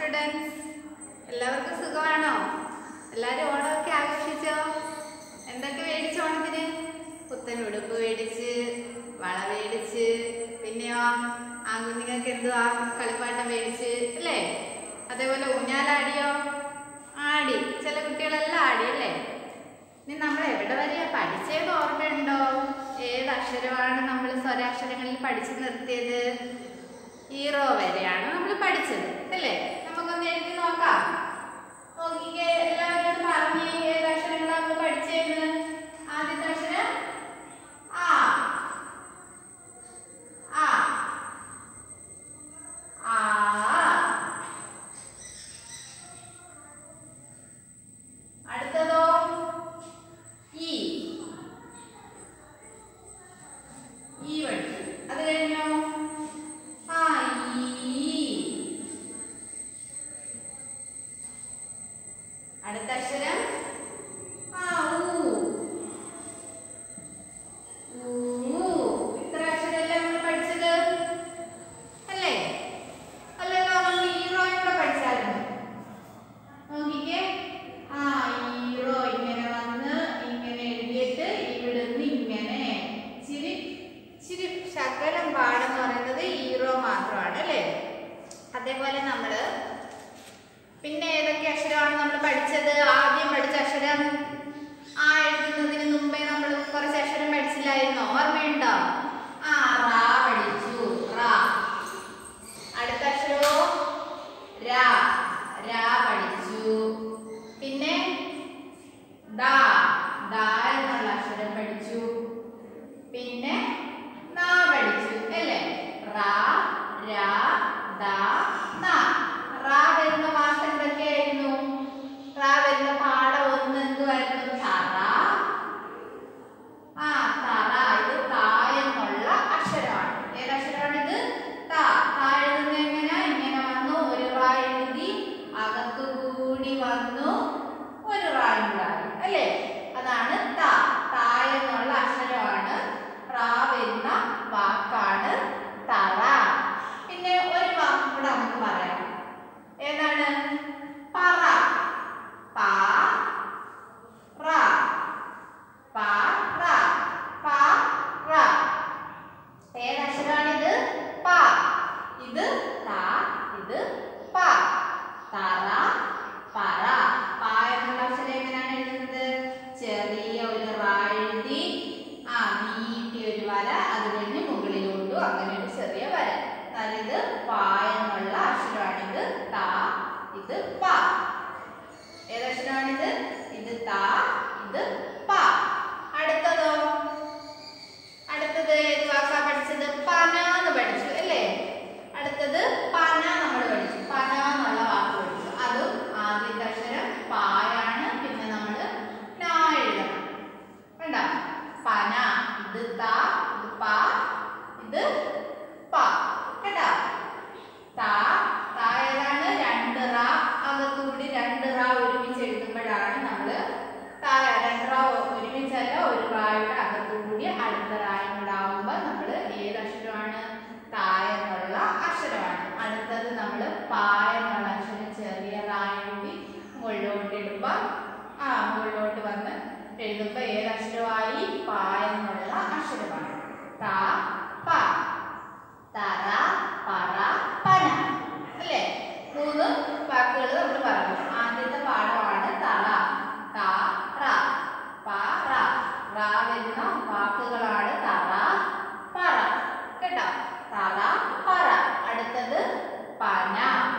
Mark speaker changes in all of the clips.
Speaker 1: Students എല്ലാവർക്കും സുഖമാണോ എല്ലാവരും ഓണമൊക്കെ ആഘോഷിച്ചോ എന്തൊക്കെ മേടിച്ചു ഓണത്തിന് പുത്തൻ ഉടുപ്പ് മേടിച്ച് വള മേടിച്ച് പിന്നെയോ ആൺകുഞ്ഞുങ്ങൾക്ക് എന്തുവാ കളിപ്പാട്ടം മേടിച്ച് അല്ലേ അതേപോലെ ഊഞ്ഞാലാടിയോ ആടി ചില കുട്ടികളെല്ലാം ആടി അല്ലേ ഇനി നമ്മൾ എവിടെ വരെയാ പഠിച്ചത് ഓർമ്മയുണ്ടോ ഏത് അക്ഷരമാണ് നമ്മൾ സ്വരാക്ഷരങ്ങളിൽ പഠിച്ചു നിർത്തിയത് ഈറോ വരെയാണ് നമ്മൾ പഠിച്ചത് അല്ലേ നമുക്കൊന്ന് എഴുതി നോക്കാം നോക്കിക്കേ എല്ലാവരും ഒന്ന് പറഞ്ഞേ ഏത് അക്ഷരങ്ങളാണ് നമ്മൾ പഠിച്ചതെന്ന് ആദ്യത്തെ അക്ഷരം ആ ആ ആ അടുത്തതോ ഈ ഈ പഠിച്ചു അത് കഴിഞ്ഞോ ആ ഈ അടുത്ത അക്ഷരം ആ ഊ ഊ ഇത്ര അക്ഷരമല്ലേ നമ്മൾ പഠിച്ചത് അല്ലേ അല്ലല്ലോ നമ്മൾ ഈറോയും കൂടെ പഠിച്ചായിരുന്നു നോക്കിക്കേ ആ ഈറോ ഇങ്ങനെ വന്ന് ഇങ്ങനെ എഴുതിയിട്ട് ഇവിടുന്ന് ഇങ്ങനെ ചിരി ചിരി ശകലം പാടെന്ന് പറയുന്നത് ഈറോ മാത്രമാണ് അല്ലേ അതേപോലെ നമ്മള് പിന്നെ ഏതൊക്കെ അക്ഷരമാണ് നമ്മൾ പഠിച്ചത് ആദ്യം പഠിച്ച അക്ഷരം ആ എഴുതുന്നതിന് മുമ്പേ നമ്മൾ കുറച്ച് അക്ഷരം പഠിച്ചില്ലായിരുന്നോ ഓർമ്മയുണ്ടോ ആ റാ പഠിച്ചു റാ അടുത്ത അക്ഷരമോ രാ രാ പഠിച്ചു പിന്നെ ദാ ദാ എന്നുള്ള അക്ഷരം പഠിച്ചു പിന്നെ നാ പഠിച്ചു അല്ലേ റാ രാ ദാ നാ റാ വരുന്ന വാക്ക് എന്തൊക്കെയായിരുന്നു റാ വരുന്ന പാഠം ഒന്ന് എന്തുവായിരുന്നു തറ ആ തറ ഇത് താ എന്നുള്ള അക്ഷരമാണ് ഏത് അക്ഷരമാണിത് താ താ എഴുതുന്ന എങ്ങനെ ഇങ്ങനെ വന്നു ഒരു റാ എഴുതി അകത്തു കൂടി വന്നു ഒരു റായും കൂടെ ആയി. അല്ലേ അതാണ് താ താ എന്നുള്ള അക്ഷരമാണ് റാ വരുന്ന വാക്കാണ് തറ പിന്നെ ഒരു വാക്ക് കൂടെ നമുക്ക് പറയാം ഏതാണ് പറ പാ റ പാ റ പാ റ ഏതക്ഷരമാണിത് പ ഇത് ത ഇത് പ തറ പറ പ എന്നുള്ള അക്ഷരം എങ്ങനെയാണ് എഴുതുന്നത് ചെറിയ ഒരു റാ എഴുതി ആ നീട്ടി ഒരു വര അത് കഴിഞ്ഞ് മുകളിലോട്ടും അങ്ങനെ ഒരു ചെറിയ വര എന്നാൽ ഇത് പ എന്നുള്ള അക്ഷരമാണിത് ത ഇത് പ ഏതക്ഷരമാണിത് ഇത് ത ഇത് പ അടുത്തതോ അടുത്തത് ഏത് വാക്കാ പഠിച്ചത് പന എന്ന് പഠിച്ചു അല്ലേ അടുത്തത് പന നമ്മൾ പഠിച്ചു പന എന്നുള്ള വാക്ക് പഠിച്ചു അതും ആദ്യത്തെ അക്ഷരം പായാണ് പിന്നെ നമ്മൾ നാ എഴുതണം വേണ്ട പന ഇത് ത ഇത് പ ഇത് പ കേട്ടാ ത ത ഏതാണ് രണ്ട് റ അകത്തുകൂടി രണ്ട് റ ഒരുമിച്ച് എഴുതുമ്പോഴാണ് നമ്മൾ ത രണ്ട് റ ഒരുമിച്ചല്ല ഒരു റായുടെ അകത്തുകൂടി അടുത്ത റായും കൂടെ ആവുമ്പോൾ നമ്മൾ ഏത് അക്ഷരമാണ് ത എന്നുള്ള അക്ഷരമാണ് അടുത്തത് നമ്മൾ പ എന്നുള്ള അക്ഷരം ചെറിയ റായൂടി മുകളിലോട്ട് ഇടുമ്പോൾ ആ മുകളിലോട്ട് വന്ന് എഴുതുമ്പോൾ ഏത് അക്ഷരമായി പ എന്നുള്ള അക്ഷരമാണ് ത പ തറ പറ പന അല്ലേ മൂന്ന് വാക്കുകൾ നമ്മൾ പറഞ്ഞു ആദ്യത്തെ പാഠമാണ് തറ ത റ പ റ റ വരുന്ന വാക്കുകളാണ് തറ പറ കേട്ടോ തറ പറ അടുത്തത് പന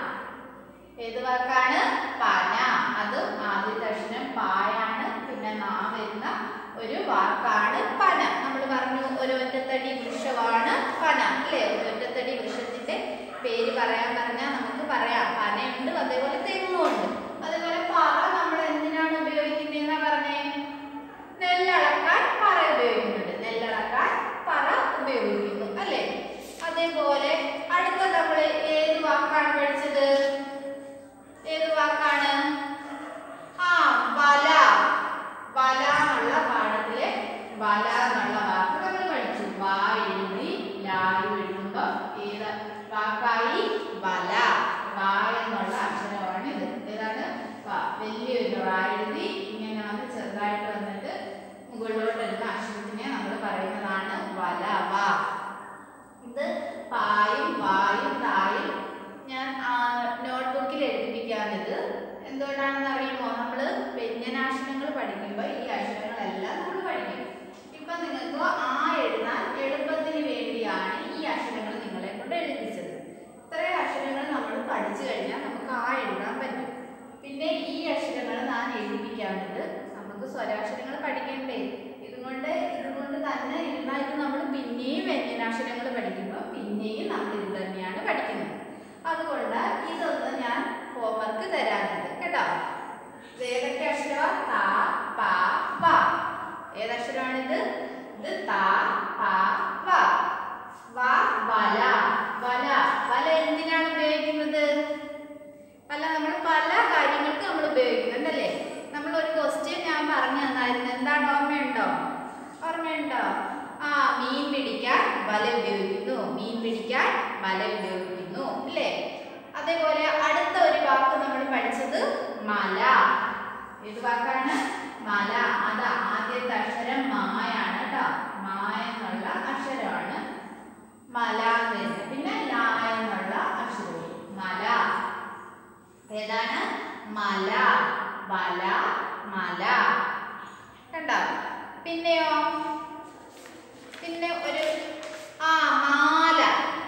Speaker 1: ഏത് വാക്കാണ് പന അതും ആദ്യത്തെ അക്ഷരം പായാണ് പിന്നെ നാ വരുന്ന ഒരു വാക്കാണ് പന നമ്മൾ പറഞ്ഞു ഒരു ഒറ്റത്തടി വൃക്ഷമാണ് പന അല്ലേ ഒരു ഒറ്റത്തടി വൃക്ഷത്തിന്റെ പേര് പറയാൻ പറഞ്ഞാൽ നമുക്ക് പറയാം പനയുണ്ട് അതേപോലെ തെങ്ങുണ്ട് അതേപോലെ പറ നമ്മൾ എന്തിനാണ് ഉപയോഗിക്കുന്നതെന്നാ പറഞ്ഞേ നെല്ലളക്കാൻ പറ ഉപയോഗിക്കുന്നുണ്ട് നെല്ലളക്കാൻ പറ ഉപയോഗിക്കുന്നു അല്ലേ അതേപോലെ അടുത്ത നമ്മൾ ഏത് വാക്കാണ് പഠിച്ചത് ഏത് വാക്കാണ് ആ വല വല എന്നുള്ള പാഠത്തിലെ വല എന്നുള്ള വാക്ക് നമ്മൾ പഠിച്ചു വാ എഴുതി ലാ എഴുതുമ്പോ ഏത് വാക്കായി വല എഴുതിപ്പിക്കാഞ്ഞത് എന്തുകൊണ്ടാണെന്ന് അറിയുമോ നമ്മൾ വ്യഞ്ജനാക്ഷരങ്ങൾ പഠിക്കുമ്പോൾ ഈ അക്ഷരങ്ങളെല്ലാം നമ്മൾ പഠിക്കും ഇപ്പൊ നിങ്ങൾക്ക് ആ എഴുതാൻ എളുപ്പത്തിന് വേണ്ടിയാണ് ഈ അക്ഷരങ്ങൾ നിങ്ങളെ കൊണ്ട് എഴുതിച്ചത് ഇത്രയും അക്ഷരങ്ങൾ നമ്മൾ പഠിച്ചു കഴിഞ്ഞാൽ നമുക്ക് ആ എഴുതാൻ പറ്റും പിന്നെ ഈ അക്ഷരങ്ങൾ ഞാൻ എഴുതിപ്പിക്കാഞ്ഞത് നമുക്ക് സ്വരാക്ഷരങ്ങൾ പഠിക്കണ്ടേ ഇതുകൊണ്ട് ഇതുകൊണ്ട് തന്നെ ഇരുന്നാൽ ഇത് നമ്മൾ പിന്നെയും വ്യഞ്ജനാക്ഷരങ്ങൾ പഠിക്കുമ്പോൾ പിന്നെയും നമ്മൾ ഇത് തന്നെയാണ് പഠിക്കുന്നത് അതുകൊണ്ട് ഇതൊന്ന് ഞാൻ ഹോംവർക്ക് തരാനുണ്ട് കേട്ടോ ഇത് ഏതൊക്കെ അക്ഷരമാ താ പ പ ഏതക്ഷരമാണിത് ഇത് താ പ പ വ വല വല വല എന്തിനാണ് ഉപയോഗിക്കുന്നത് വല നമ്മൾ പല കാര്യങ്ങൾക്ക് നമ്മൾ ഉപയോഗിക്കുന്നുണ്ടല്ലേ നമ്മൾ ഒരു ക്വസ്റ്റ്യൻ ഞാൻ പറഞ്ഞു തന്നായിരുന്നു എന്താണ് ഓർമ്മയുണ്ടോ ഓർമ്മയുണ്ടോ ആ മീൻ പിടിക്കാൻ വല ഉപയോഗിക്കുന്നു മീൻ പിടിക്കാൻ വല ഉപയോഗിക്കുന്നു അല്ലേ അതേപോലെ അടുത്ത ഒരു വാക്ക് നമ്മൾ പഠിച്ചത് മല ഏത് വാക്കാണ് മല അത് ആദ്യത്തെ അക്ഷരം മായാണ് കേട്ടോ മായ എന്നുള്ള അക്ഷരമാണ് മല എന്ന് വരുന്നത് പിന്നെ ല എന്നുള്ള അക്ഷരവും മല ഏതാണ് മല വല മല കണ്ടോ പിന്നെയോ പിന്നെ ഒരു ആ മാല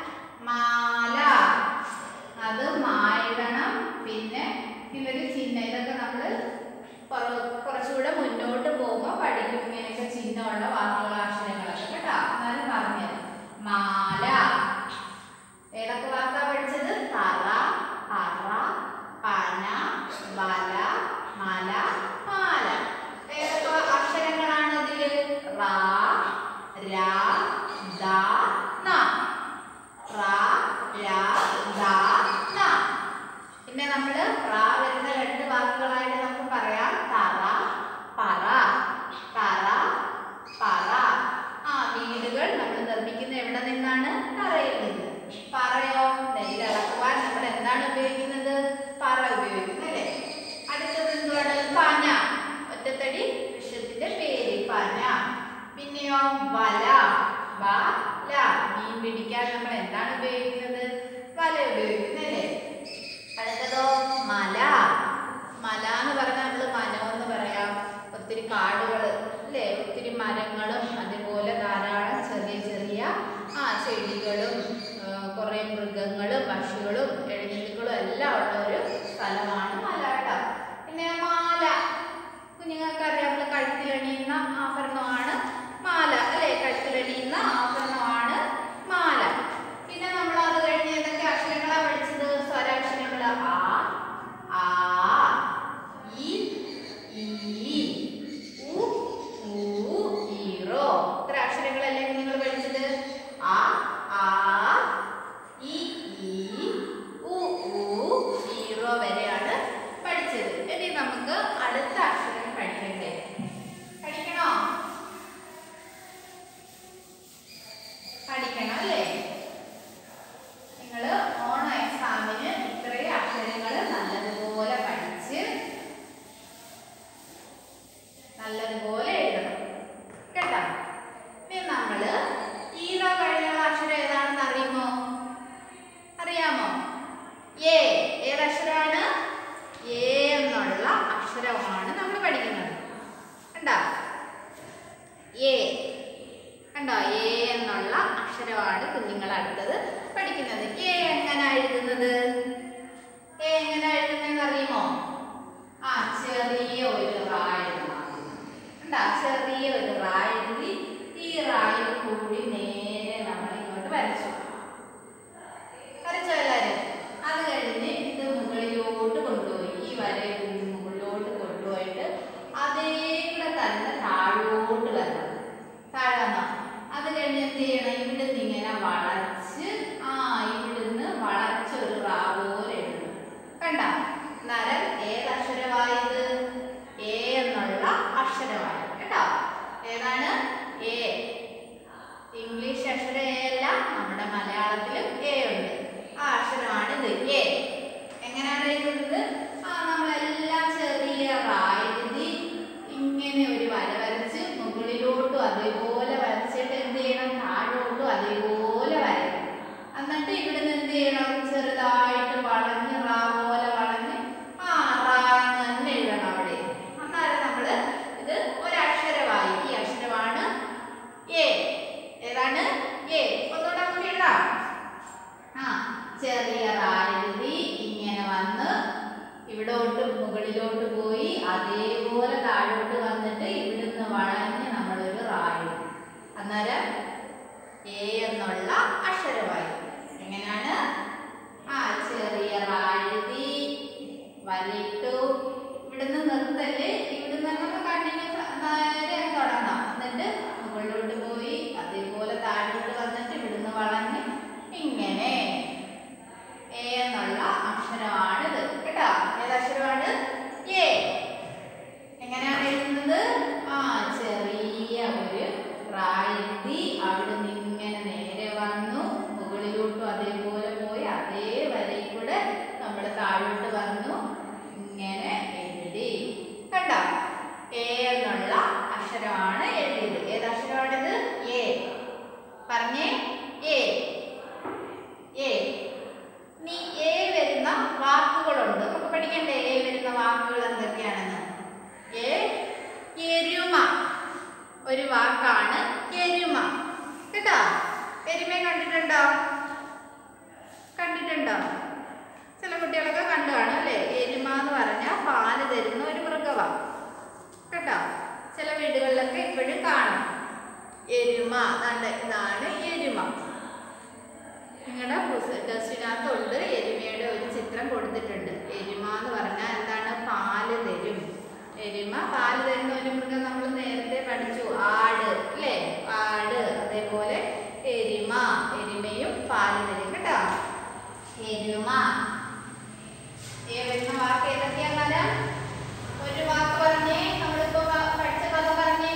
Speaker 1: മാല അത് മായിടണം പിന്നെ ഇതൊരു ചിഹ്നം ഇതൊക്കെ നമ്മൾ കുറച്ചുകൂടെ മുന്നോട്ട് പോകുമ്പോൾ പഠിക്കും ഇങ്ങനെയൊക്കെ ചിഹ്നമുള്ള വാക്കുകൾ അക്ഷരങ്ങളൊക്കെ കേട്ടോ എന്നാലും പറഞ്ഞത് മാല ഏതൊക്കെ വാക്കാ പഠിച്ചത് തറ പറ പന വല മല മാല ഏതൊക്കെ അക്ഷരങ്ങളാണ് ഇതില് റാ രാ ദ ന റാ രാ ദ ന പിന്നെ നമ്മൾ റാ വരുന്ന രണ്ട് വാക്കുകളായിട്ട് നമുക്ക് പറയാം തറ പറ തറ പറ ആ വീടുകൾ നമ്മൾ നിർമ്മിക്കുന്നത് എവിടെ നിന്നാണ് തറയിൽ നിന്ന് പറയോ നെല്ലിളക്കുവാൻ നമ്മൾ എന്താണ് ഉപയോഗിക്കുന്നത് പറ ഉപയോഗിക്കുന്നത് അല്ലേ അടുത്തത് എന്തുവാണ് പന ഒറ്റത്തടി വൃക്ഷത്തിന്റെ പേര് പന പിന്നെയോ വല വല മീൻ പിടിക്കാൻ നമ്മൾ എന്താണ് ഉപയോഗിക്കുന്നത് വല ഉപയോഗിക്കുന്നത് അല്ലേ അടുത്തതോ മല മല എന്ന് പറഞ്ഞാൽ നമ്മൾ വനം എന്ന് പറയാം ഒത്തിരി കാടുകൾ അല്ലേ ഒത്തിരി മരങ്ങളും അതുപോലെ ധാരാളം ചെറിയ ചെറിയ ആ ചെടികളും കുറേ മൃഗങ്ങളും പക്ഷികളും എഴുന്നേറ്റുകളും എല്ലാം ഉള്ള ഒരു സ്ഥലമാണ് മല കേട്ടോ പിന്നെ മാല കുഞ്ഞുങ്ങൾക്ക് അറിയാം നമ്മൾ കഴുത്തിലണിയുന്ന ആഭരണമാണ് മാല അല്ലേ കഴുത്തിലണിയുന്ന ആഭരണമാണ് മാല പിന്നെ നമ്മൾ അത് കഴിഞ്ഞ് ഏതൊക്കെ അക്ഷരങ്ങളാണ് പഠിച്ചത് സ്വരാക്ഷരങ്ങൾ ആ ആ ഇ ഈ ഉ ഊ ഈറോ ഇത്ര അക്ഷരങ്ങളല്ലേ നിങ്ങൾ പഠിച്ചത് ആ ആ ഇ ഈ ഉ ഊ ഈറോ വരെയാണ് പഠിച്ചത് ഇനി നമുക്ക് അടുത്ത അക്ഷരം പഠിക്കണ്ടേ പഠിക്കണോ പഠിക്കണം അല്ലേ നിങ്ങൾ ഓണം എക്സാമിന് ഇത്രയും അക്ഷരങ്ങൾ നല്ലതുപോലെ പഠിച്ച് നല്ലതുപോലെ എഴുതണം കേട്ടോ ഇനി നമ്മൾ ഈറ കഴിഞ്ഞുള്ള അക്ഷരം ഏതാണെന്ന് അറിയുമോ അറിയാമോ എ ഏതക്ഷരമാണ് എ എന്നുള്ള അക്ഷരമാണ് നമ്മൾ പഠിക്കുന്നത് കണ്ടോ എ കണ്ടോ എ എന്നുള്ള അക്ഷരമാണ് കുഞ്ഞുങ്ങൾ അടുത്തത് പഠിക്കുന്നത് എ എങ്ങനെ എഴുതുന്നത് എ എങ്ങനെ എഴുതുന്നതെന്ന് അറിയുമോ ആ ചെറിയ ഒരു റാ എഴുതണം കണ്ടോ ചെറിയ ഒരു റാ എഴുതി ഈ റായിൽ കൂടി നേരെ നമ്മൾ ഇങ്ങോട്ട് വരച്ചു വരച്ചോ എല്ലാവരും അത് കഴിഞ്ഞ് ഇത് മുകളിലോട്ട് കൊണ്ടുപോയി ഈ വരയിൽ കൂടി മുകളിലോട്ട് കൊണ്ടുപോയിട്ട് അതേ കൂടെ തന്നെ താഴോട്ട് വരണം താഴെ വന്നോ അത് കഴിഞ്ഞ് എന്ത് ചെയ്യണം ഇവിടുന്ന് ഇങ്ങനെ വളച്ച് ആ ഇവിടുന്ന് വളച്ചൊരു റാ പോലെ എഴുതണം കണ്ട നരൻ ഏതക്ഷരമായത് എ എന്നുള്ള അക്ഷരമായി കേട്ടോ ഏതാണ് എ ഇംഗ്ലീഷ് അക്ഷരം എ അല്ല നമ്മുടെ മലയാളത്തിലും എ ഉണ്ട് ആ അക്ഷരമാണ് ഇത് എ എങ്ങനെയാണ് എഴുതുന്നത് ആ നമ്മളെല്ലാം ചെറിയ റാ എഴുതി ഇങ്ങനെ ഒരു വര വരച്ച് മുകളിലോട്ടും അതേപോലെ വരച്ചിട്ട് എന്ത് ചെയ്യണം താഴോട്ടും അതേപോലെ വരയ്ക്കണം എന്നിട്ട് ഇവിടുന്ന് എന്ത് ചെയ്യണം ചെറുതായിട്ട് വളഞ്ഞ് റാ പോലെ വളഞ്ഞ് ഇവിടോട്ട് മുകളിലോട്ട് പോയി അതേപോലെ താഴോട്ട് വന്നിട്ട് ഇവിടുന്ന് വളഞ്ഞ് നമ്മളൊരു റായി അന്നേരം എ എന്നുള്ള അക്ഷരമായി എങ്ങനെയാണ് ആ ചെറിയ റാഴുതി വലിട്ടു ഇവിടുന്ന് നിർത്തല് ഇവിടുന്ന് നമുക്ക് കണ്ടിന്യൂസ് നേരെ തുടങ്ങാം എന്നിട്ട് മുകളിലോട്ട് പോയി അതേപോലെ താഴോട്ട് വന്നിട്ട് ഇവിടുന്ന് വളഞ്ഞ് ഇങ്ങനെ എ എന്നുള്ള അക്ഷരമാണിത് കേട്ടോ ഏത് അക്ഷരമാണ് എ എങ്ങനെയാണ് എഴുതുന്നത് ആ ചെറിയ ഒരു റാഴ്ത്തി അവിടെ നിന്ന് ഇങ്ങനെ നേരെ വന്നു മുകളിലോട്ടും അതേപോലെ പോയി അതേ വരയിൽ കൂടെ നമ്മൾ താഴോട്ട് വന്നു ഇങ്ങനെ എഴുതി കണ്ടോ എ എന്നുള്ള അക്ഷരമാണ് എഴുതിയത് ഏത് അക്ഷരമാണിത് എ പറഞ്ഞേ എ എ നീ എ വരുന്ന വാക്കുകളുണ്ട് നമുക്ക് പഠിക്കണ്ടേ എ വരുന്ന വാക്കുകൾ എന്തൊക്കെയാണെന്ന് എ എരുമ ഒരു വാക്കാണ് എരുമ കേട്ടോ എരുമയെ കണ്ടിട്ടുണ്ടോ കണ്ടിട്ടുണ്ടോ ചില കുട്ടികളൊക്കെ കണ്ടു കാണും അല്ലേ എരുമ എന്ന് പറഞ്ഞാൽ പാല് തരുന്ന ഒരു മൃഗമാണ് കേട്ടോ ചില വീടുകളിലൊക്കെ ഇപ്പോഴും കാണും എരുമ ദാണ്ടെ ഇതാണ് എരുമ നിങ്ങളുടെ ടെസ്റ്റിനകത്തുണ്ട് എരുമയുടെ ഒരു ചിത്രം കൊടുത്തിട്ടുണ്ട് എരുമ എന്ന് പറഞ്ഞാൽ എന്താണ് പാല് തരും എരുമ പാല് തരുന്ന ഒരു മൃഗം നമ്മൾ നേരത്തെ പഠിച്ചു ആട് അല്ലേ ആട് അതേപോലെ എരുമ എരുമയും പാല് തരും കേട്ടോ എരുമ ഏ വരുന്ന വാക്ക് ഏതൊക്കെയാണെന്നാല് ഒരു വാക്ക് പറഞ്ഞേ നമ്മളിപ്പോ പ- പഠിച്ച പദം പറഞ്ഞേ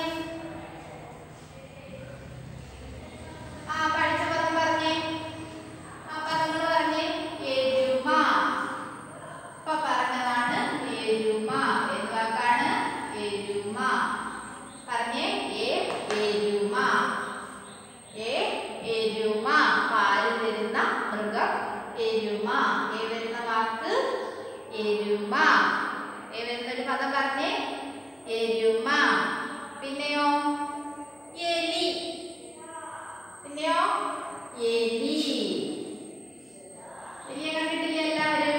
Speaker 1: ആ പഠിച്ച പദം പറഞ്ഞേ ആ പദങ്ങൾ പറഞ്ഞേ എരുമ ഇപ്പൊ പറഞ്ഞതാണ് എരുമ ഏത് വാക്കാണ് എരുമ പറഞ്ഞേ എ എരുമ എ എരുമ പാല് തരുന്ന മൃഗം എരുമ എ വരുന്ന വാക്ക് എരുമ എ വരുന്ന ഒരു പദം പറഞ്ഞേ എരുമ പിന്നെയോ എലി പിന്നെയോ എലി എലിയെ കണ്ടിട്ടില്ലേ എല്ലാവരും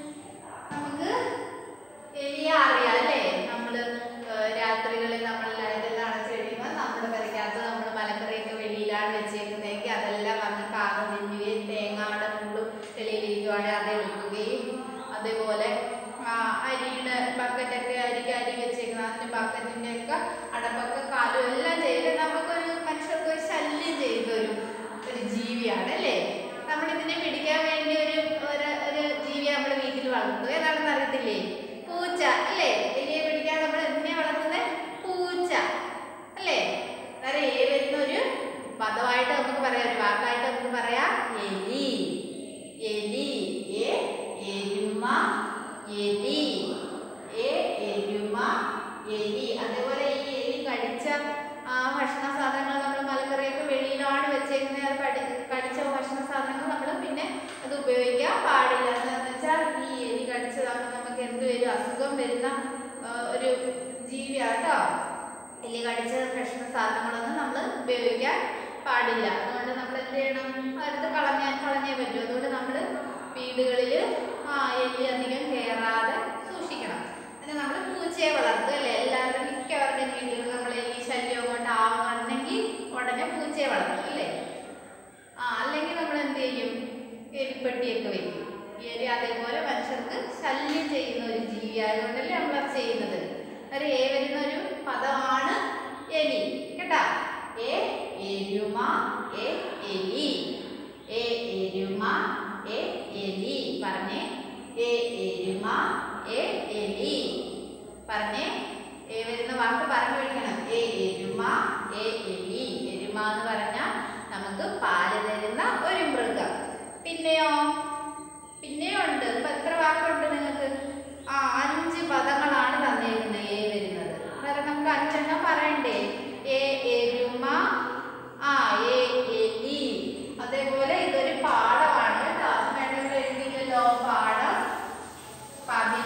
Speaker 1: നമുക്ക് എലിയെ അറിയാം അല്ലേ നമ്മള് ഏഹ് രാത്രികളിൽ നമ്മൾ ഇതെല്ലാം അടച്ചു കഴിയുമ്പോൾ നമ്മുടെ പെരക്കകത്ത് നമ്മൾ മലക്കറിയൊക്കെ വെളിയിലാണ് വെച്ചേക്കുന്നതെങ്കിൽ അതെല്ലാം വന്ന് കാറ് തിന്നുകയും തേങ്ങയുടെ മുള്ളും വെളിയിലിരിക്കുവാണെങ്കിൽ അത് എടുക്കുകയും അതേപോലെ ആ, അരിയുടെ ബക്കറ്റൊക്കെ അരിക്ക് അരി വെച്ചേക്കുന്ന അതിന്റെ ബക്കറ്റിന്റെ ഒക്കെ അടപ്പൊക്കെ കാലും എല്ലാം ചെയ്ത് നമുക്കൊരു മനുഷ്യർക്ക് ഒരു ശല്യം ചെയ്യുന്ന ഒരു ഒരു ജീവിയാണ് അല്ലേ നമ്മൾ ഇതിനെ പിടിക്കാൻ വേണ്ടി ഒരു ഒരു ഒരു ജീവിയെ നമ്മൾ വീട്ടിൽ വളർത്തും ഏതാണെന്ന് അറിയത്തില്ലേ പൂച്ച അല്ലേ എലിയെ പിടിക്കാൻ നമ്മൾ എന്തിനെ വളർത്തുന്നത് പൂച്ച അല്ലേ അന്നേരം ഏ വരുന്ന ഒരു പദമായിട്ട് നമുക്ക് പറയാം ഒരു വാക്കായിട്ട് നമുക്ക് പറയാം എലി എലി എ എരുമ എലി എ എരുമ എലി അതേപോലെ ഈ എലി കടിച്ച ആ ഭക്ഷണ സാധനങ്ങൾ നമ്മൾ മലക്കറിയൊക്കെ വെളിയിലാണ് വെച്ചേക്കുന്നത് അത് കടി കടിച്ച ഭക്ഷണ സാധനങ്ങൾ നമ്മൾ പിന്നെ അത് ഉപയോഗിക്കാൻ പാടില്ല എന്താണെന്ന് വെച്ചാൽ ഈ എലി കടിച്ചതാകുമ്പോൾ നമുക്ക് എന്ത് വരും അസുഖം വരുന്ന ആ, ഒരു ജീവിയാട്ടോ എലി കടിച്ച ഭക്ഷണ സാധനങ്ങളൊന്നും നമ്മൾ ഉപയോഗിക്കാൻ പാടില്ല അതുകൊണ്ട് നമ്മൾ എന്ത് ചെയ്യണം അടുത്ത് കളഞ്ഞ കളഞ്ഞേ പറ്റൂ അതുകൊണ്ട് നമ്മൾ വീടുകളിൽ ആ എലി അധികം കയറാതെ സൂക്ഷിക്കണം പിന്നെ നമ്മൾ പൂച്ചയെ വളർത്തും അല്ലേ എല്ലാവരും മിക്കവരുടെയും വീടുകളിൽ നമ്മൾ എലി ശല്യം കൊണ്ട് ആവുന്നുണ്ടെങ്കിൽ ഉടനെ പൂച്ചയെ വളർത്തും അല്ലേ ആ അല്ലെങ്കിൽ നമ്മൾ എന്ത് ചെയ്യും എലിപ്പെട്ടിയൊക്കെ വെക്കും എലി അതേപോലെ മനുഷ്യർക്ക് ശല്യം ചെയ്യുന്ന ഒരു ജീവി ആയതുകൊണ്ടല്ലേ നമ്മൾ അത് ചെയ്യുന്നത് ഒരു ഏ വരുന്ന ഒരു പദമാണ് എലി കേട്ടാ എ എരുമ എ എലി എ എരുമ എ എലി പറഞ്ഞേ എ എരുമ എ എലി പറഞ്ഞേ ഏ വരുന്ന വാക്ക് പറഞ്ഞു പഠിക്കണം എ എരുമ എ എലി എരുമ എന്ന് പറഞ്ഞാൽ നമുക്ക് പാല് തരുന്ന ഒരു മൃഗം പിന്നെയോ പിന്നെയോ ഉണ്ട് ഇപ്പൊ എത്ര വാക്കുണ്ട് നിങ്ങൾക്ക് ആ അഞ്ച് പദങ്ങളാണ് തന്നേക്കുന്നത് എ വരുന്നത് അന്നേരം നമുക്ക് അഞ്ചെണ്ണം പറയണ്ടേ എ എരുമ ആ എ എലി അതേപോലെ ഇതൊരു പാടമാണ് കേട്ടോ വേണമെങ്കിൽ എഴുതിക്കല്ലോ പാടം പവി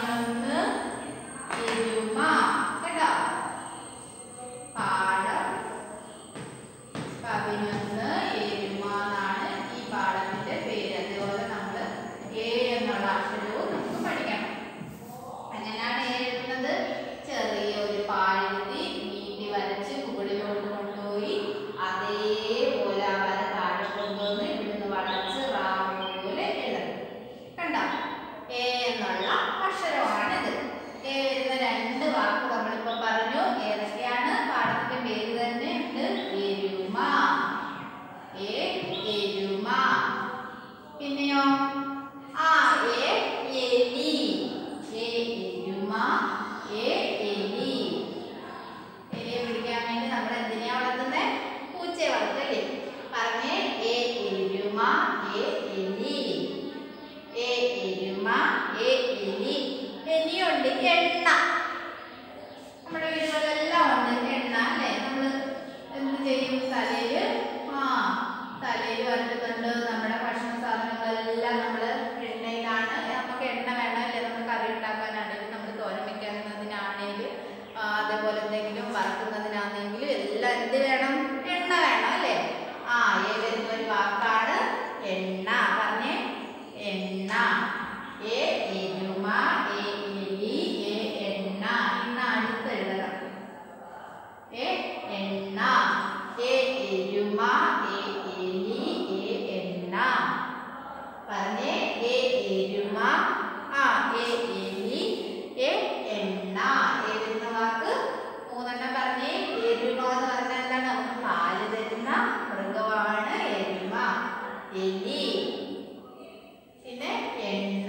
Speaker 1: ഉള്ള അക്ഷരമാണിത് എ വരുന്ന രണ്ട് വാക്ക് നമ്മളിപ്പോ പറഞ്ഞു ഏതൊക്കെയാണ് പാഠത്തിന്റെ പേര് തന്നെ ഉണ്ട് എരുമ എ എരുമ പിന്നെയോ ആ എ എലി എ എരുമ എ എലി എലിയെ പിടിക്കാൻ വേണ്ടി നമ്മൾ എന്തിനെയാ വളർത്തുന്നത് പൂച്ചയെ വളർത്തല്ലേ പറഞ്ഞേ എ എരുമ എ എലി എ എരുമ എ എലി എലിയുണ്ട് എണ്ണ നമ്മുടെ വീടുകളിലെല്ലാം ഉണ്ട് എണ്ണ അല്ലേ നമ്മൾ എന്ത് ചെയ്യും തലയിൽ ആ തലയിൽ വരട്ടുന്നുണ്ട് നമ്മുടെ ഭക്ഷണ സാധനങ്ങളെല്ലാം നമ്മൾ എണ്ണയിലാണ് നമുക്ക് എണ്ണ വേണമല്ലേ നമ്മൾ കറി ഉണ്ടാക്കാനാണെങ്കിലും നമ്മൾ തോരൻ വെക്കാനതിനാണെങ്കിലും അതേപോലെ എന്തെങ്കിലും വറക്കുന്നതിനാണെങ്കിലും എല്ലാം എന്ത് വേണം എണ്ണ വേണം അല്ലേ ആ ഏ വരുന്ന ഒരു വാക്കാണ് എണ്ണ പറഞ്ഞേ എണ്ണ എ എരുമ എ എലി എ എണ്ണ എണ്ണ അടുത്ത് എഴുതണം എ എണ്ണ എ എരുമ എ എലി എ എണ്ണ പറഞ്ഞേ എ എരുമ ആ എ എലി എ എണ്ണ എരുന്ന വാക്ക് മൂന്നെണ്ണം പറഞ്ഞേ എരുമ എന്ന് പറഞ്ഞാൽ എന്താണ് നമുക്ക് പാല് തരുന്ന മൃഗമാണ് എരുമ എലി പിന്നെ എണ്ണ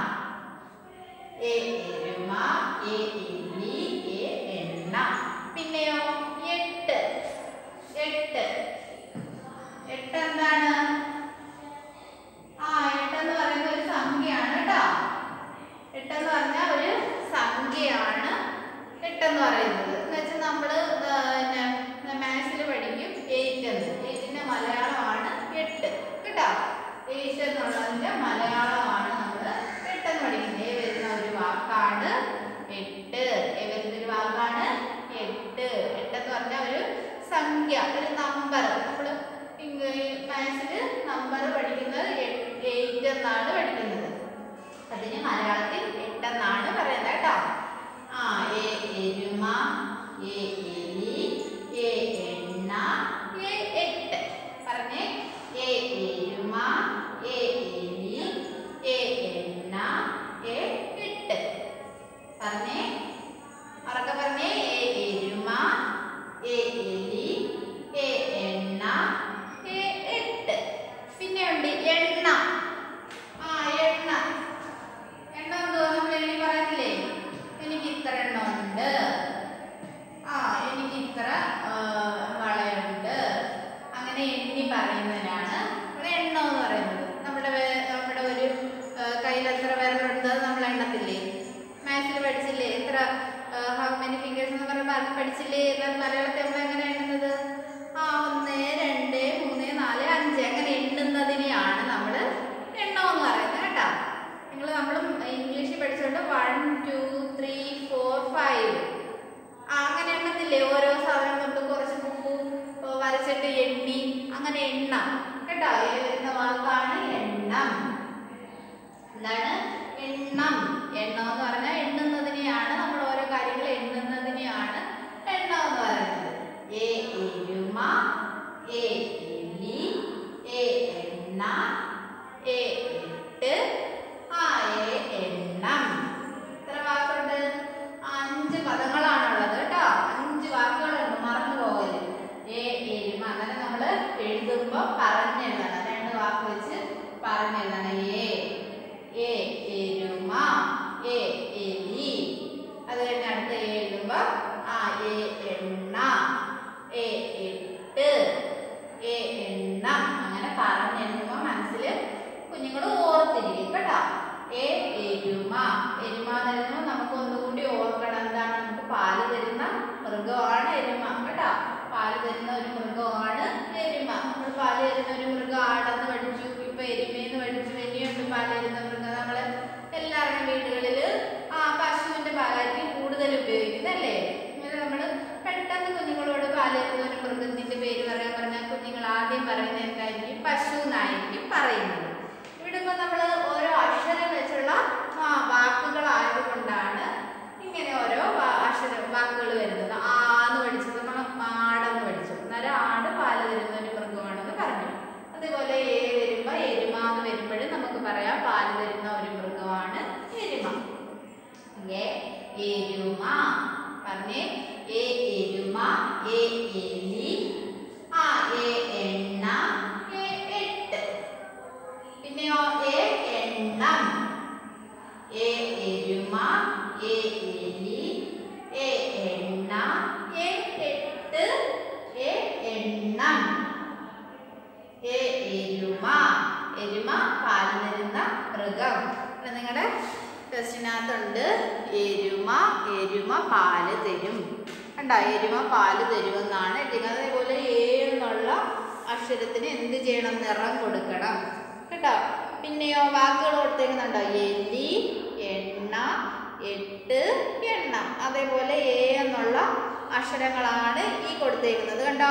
Speaker 1: എ എരുമ എ എലി എ എണ്ണ പിന്നെയോ എട്ട് എട്ട് എട്ട് എന്താണ് ആ എട്ടെന്ന് പറയുന്ന ഒരു സംഖ്യയാണ് കേട്ടോ എട്ടെന്ന് പറഞ്ഞാൽ ഒരു സംഖ്യയാണ് എട്ടെന്ന് പറയുന്നത് എന്ന് വെച്ചാൽ നമ്മൾ മാത്സിൽ പഠിക്കും എയ്റ്റ് എന്ന് എയ്റ്റിന്റെ മലയാളമാണ് എട്ട് കേട്ടോ എയ്റ്റ് എന്നുള്ളതിന്റെ മലയാളമാണ് നമ്മൾ എട്ടെന്ന് പഠിക്കുന്നത് ഏ വരുന്ന ഒരു വാക്കാണ് എട്ട് ഏ വരുന്ന ഒരു വാക്കാണ് എട്ട് എട്ടെന്ന് പറഞ്ഞാൽ ഒരു സംഖ്യ ഒരു നമ്പർ നമ്മൾ മാത്സിൽ നമ്പർ പഠിക്കുന്നത് എയ്റ്റ് എന്നാണ് പഠിക്കുന്നത് അതിന് മലയാളത്തിൽ എട്ടെന്നാണ് പറയുന്നത് കേട്ടോ ആ എ എരുമ എ എലി എ എണ്ണ എ എട്ട് പറഞ്ഞേ എ എരുമ എ എലി എ എണ്ണ എ എട്ട് പറഞ്ഞേ ഉറക്കെ പറഞ്ഞേ എ എരുമ എ എലി എ എണ്ണ എ എട്ട് പിന്നെ ഉണ്ട് എണ്ണ ആ എണ്ണ എണ്ണ എന്തുവാ നമ്മൾ എണ്ണി പറയത്തില്ലേ എനിക്ക് ഇത്ര എണ്ണ ഉണ്ട് ആ എനിക്ക് ഇത്ര ആ, വളയുണ്ട് അങ്ങനെ എണ്ണി പറയുന്നതിനാണ് ഇവിടെ എണ്ണ എന്ന് പറയുന്നത് നമ്മുടെ വേ- നമ്മുടെ ഒരു ആ, കയ്യിൽ എത്ര വിരലുണ്ട് അത് നമ്മൾ എണ്ണത്തില്ലേ മാത്സിൽ പഠിച്ചില്ലേ എത്ര ഹൗ മെനി ഫിംഗേഴ്സ് എന്ന് പറയുമ്പോൾ അത് പഠിച്ചില്ലേ എന്നാൽ മലയാളത്തിൽ നമ്മൾ എങ്ങനെ എണ്ണുന്നത് ആ ഒന്ന് രണ്ട് മൂന്ന് നാല് അഞ്ച് അങ്ങനെ എണ്ണുന്നതിനെയാണ് നമ്മൾ എണ്ണം എന്ന് പറയുന്നത് കേട്ടോ നിങ്ങൾ നമ്മളും ഇംഗ്ലീഷിൽ പഠിച്ചുകൊണ്ട് one two three four five ആ അങ്ങനെ എണ്ണത്തില്ലേ ഓരോ സാധനം നമ്മൾ കുറച്ച് മുമ്പ് വരച്ചിട്ട് എണ്ണി അങ്ങനെ എണ്ണം കേട്ടോ ഇതിൽ വരുന്ന വാക്കാണ് എണ്ണം എന്താണ് എണ്ണം എണ്ണം എന്ന് പറഞ്ഞാൽ എണ്ണുന്നതിനെയാണ് നമ്മൾ ഓരോ കാര്യങ്ങൾ എണ്ണുന്നതിനെയാണ് എണ്ണം എന്ന് പറയുന്നത് എ എരുമ എ എലി എ എണ്ണ എ എട്ട് ആ എ എണ്ണം ഇത്ര വാക്കുണ്ട് എരുമ പറഞ്ഞേ എ എരുമ എ എലി ആ എ എണ്ണ എ എട്ട് പിന്നെയോ എ എണ്ണം എ എരുമ എ എലി എ എണ്ണ എ എട്ട് എ എണ്ണം എ എരുമ എരുമ പാല് തരുന്ന മൃഗം ഇവിടെ നിങ്ങളുടെ ക്വസ്റ്റിനകത്തുണ്ട് എരുമ എരുമ പാല് തരും കണ്ടോ എരുമ പാല് തരുമെന്നാണ് എഴുതിയത് അതേപോലെ ഏ എന്നുള്ള അക്ഷരത്തിന് എന്ത് ചെയ്യണം നിറം കൊടുക്കണം കേട്ടോ പിന്നെയോ വാക്കുകൾ കൊടുത്തേക്കുന്നുണ്ടോ എലി എണ്ണ എട്ട് എണ്ണം അതേപോലെ എ എന്നുള്ള അക്ഷരങ്ങളാണ് ഈ കൊടുത്തേക്കുന്നത് കണ്ടോ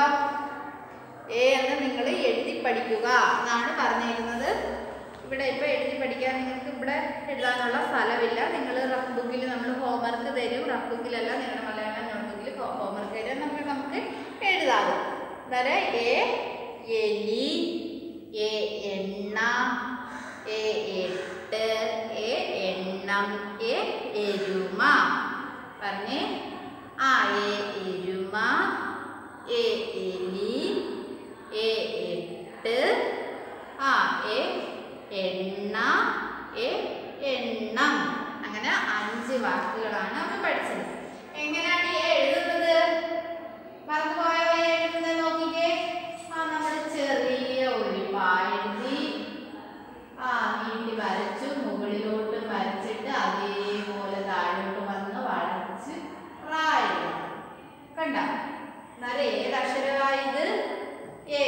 Speaker 1: എ എന്ന് നിങ്ങൾ എഴുതി പഠിക്കുക എന്നാണ് പറഞ്ഞിരിക്കുന്നത് ഇവിടെ ഇപ്പോൾ എഴുതി പഠിക്കാൻ നിങ്ങൾക്ക് ഇവിടെ എഴുതാനുള്ള സ്ഥലമില്ല നിങ്ങൾ റഫ് ബുക്കിൽ നമ്മൾ ഹോംവർക്ക് തരും റഫ് ബുക്കിലല്ല നിങ്ങളുടെ മലയാളം നോട്ട്ബുക്കിൽ ഹോംവർക്ക് തരും നമുക്ക് നമുക്ക് എഴുതാവും അതായത് എ എലി എ എണ്ണ എ എട്ട് എ എണ്ണം എ എരുമ പറഞ്ഞേ ആ എ എരുമ എ എലി എ എട്ട് ആ എ എണ്ണ എ എണ്ണം അങ്ങനെ അഞ്ച് വാക്കുകളാണ് നമ്മൾ പഠിച്ചത് എങ്ങനെയാണ് ഈ എഴുതുന്നത് മറന്നുപോയോ ഈ എഴുതുന്നത് നോക്കിക്കേ ആ നമ്മൾ ചെറിയ ഒരു പാ എഴുതി ആ നീട്ടി വരച്ചു മുകളിലോട്ട് വരച്ചിട്ട് അതേപോലെ താഴോട്ട് വന്ന് വളച്ച് റാ എഴുതി കണ്ട എന്നാലും ഏത് അക്ഷരമായത് എ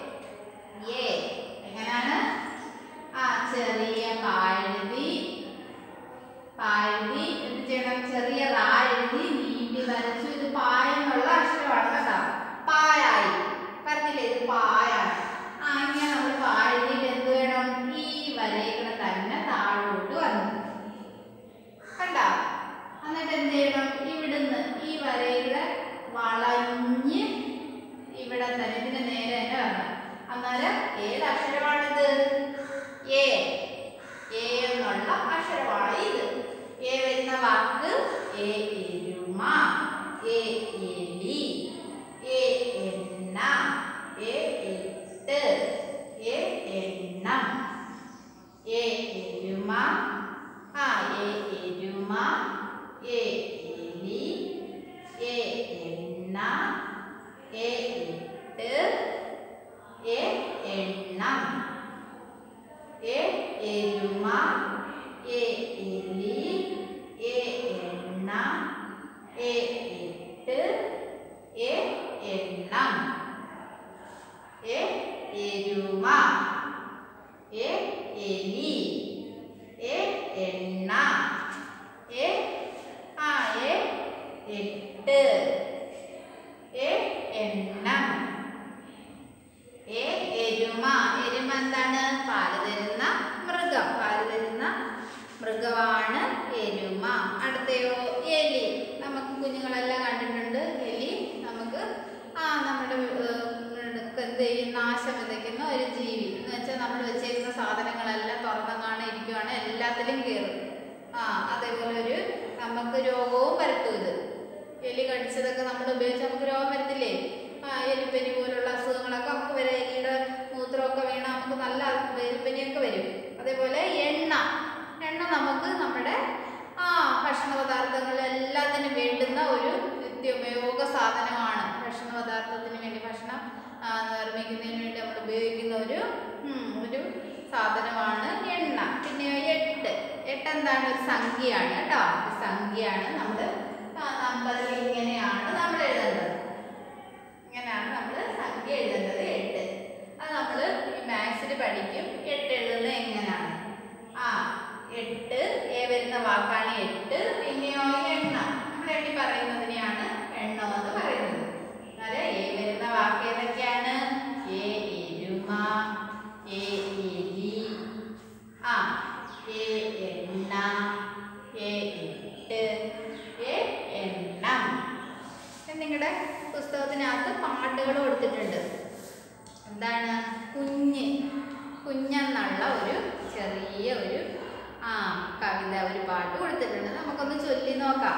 Speaker 1: എ എങ്ങനെയാണ് ആ ചെറിയ പാഴുതി പാഴുതി എന്ത് ചെയ്യണം ചെറിയ റാ എഴുതി നീട്ടി വരച്ചു ഇത് പായ എന്നുള്ള അക്ഷരമാണ് കേട്ടോ പായായി പറഞ്ഞില്ലേ ഇത് പായാണ് ആ ഇങ്ങനെ നമ്മൾ പാഴുതിയിൽ എന്ത് വേണം ഈ വരയിലൂടെ തന്നെ താഴോട്ട് വന്നു കണ്ട എന്നിട്ട് എന്ത് ചെയ്യണം ഇവിടുന്ന് ഈ വരയുടെ വളഞ്ഞ് ഇവിടെ തന്നെ ഇതിന്റെ നേരെ തന്നെ വരണം അന്നേരം ഏത് അക്ഷരമാണിത് എ എ എന്നുള്ള അക്ഷരമാണ് ഇത് എ വരുന്ന വാക്ക് എ എരുമ എ എലി എ എണ്ണ എ എട്ട് എ എണ്ണം എ എരുമ ആ എ എരുമ എ എലി എ എണ്ണ എ എട്ട് എ എണ്ണം എ എരുമ എ എലി എ എണ്ണ എ എട്ട് എ എണ്ണം എ എരുമ എ എലി എ എണ്ണ എ ആ എ എട്ട് എ എണ്ണം എ എരുമ എരുമ എന്താണ് പാല് തരുന്ന മൃഗം പാല് തരുന്ന മൃഗമാണ് എരുമ അടുത്തയോ എലി നമുക്ക് കുഞ്ഞുങ്ങളെല്ലാം കണ്ടിട്ടുണ്ട് എലി നമുക്ക് ആ നമ്മുടെ ഏഹ്, എന്ത് ചെയ്യും നാശം വിതയ്ക്കുന്ന ഒരു ജീവി എന്ന് വെച്ചാൽ നമ്മൾ വെച്ചേക്കുന്ന സാധനങ്ങളെല്ലാം തുറന്നങ്ങാണ് ഇരിക്കുവാണ് എല്ലാത്തിലും കയറും ആ അതേപോലെ ഒരു നമുക്ക് രോഗവും വരുത്തും ഇത് എലി കടിച്ചതൊക്കെ നമ്മൾ ഉപയോഗിച്ച് നമുക്ക് രോഗം വരത്തില്ലേ ആ എലിപ്പനി പോലുള്ള അസുഖങ്ങളൊക്കെ നമുക്ക് വരും എലിയുടെ മൂത്രമൊക്കെ വീണ നമുക്ക് നല്ല എലിപ്പനിയൊക്കെ വരും അതേപോലെ എണ്ണ എണ്ണ നമുക്ക് നമ്മുടെ ആ ഭക്ഷണ പദാർത്ഥങ്ങൾ എല്ലാത്തിനും വേണ്ടുന്ന ഒരു നിത്യോപയോഗ സാധനമാണ് ഭക്ഷണ പദാർത്ഥത്തിന് വേണ്ടി ഭക്ഷണം ആ, നിർമ്മിക്കുന്നതിന് വേണ്ടി നമ്മൾ ഉപയോഗിക്കുന്ന ഒരു ഉം, ഒരു സാധനമാണ് എണ്ണ പിന്നെ എട്ട് എട്ട് എന്താണ് ഒരു സംഖ്യയാണ് കേട്ടോ ഒരു സംഖ്യയാണ് നമ്മൾ നമ്പറിൽ ഇങ്ങനെയാണ് നമ്മൾ എഴുതേണ്ടത് ഇങ്ങനെയാണ് നമ്മൾ സംഖ്യ എഴുതേണ്ടത് എട്ട് അത് നമ്മൾ ഈ മാത്സിൽ പഠിക്കും എട്ട് എഴുതുന്നത് എങ്ങനെയാണ് ആ എട്ട് എ വരുന്ന വാക്കാണ് എട്ട് പിന്നെയോ എണ്ണ നമ്മൾ എണ്ണി പറയുന്നതിനെയാണ് എണ്ണം എന്ന് പറയുന്നത് എന്നാല് എ വരുന്ന വാക്ക് ഏതൊക്കെയാണ് എ എരുമ എ എലി ആ എ എണ്ണ എ എട്ട് എ എണ്ണം നിങ്ങളുടെ പുസ്തകത്തിനകത്ത് പാട്ടുകൾ കൊടുത്തിട്ടുണ്ട് എന്താണ് കുഞ്ഞ് കുഞ്ഞെന്നുള്ള ഒരു ചെറിയ ഒരു ആ കവിത ഒരു പാട്ട് കൊടുത്തിട്ടുണ്ട് നമുക്കൊന്ന് ചൊല്ലി നോക്കാം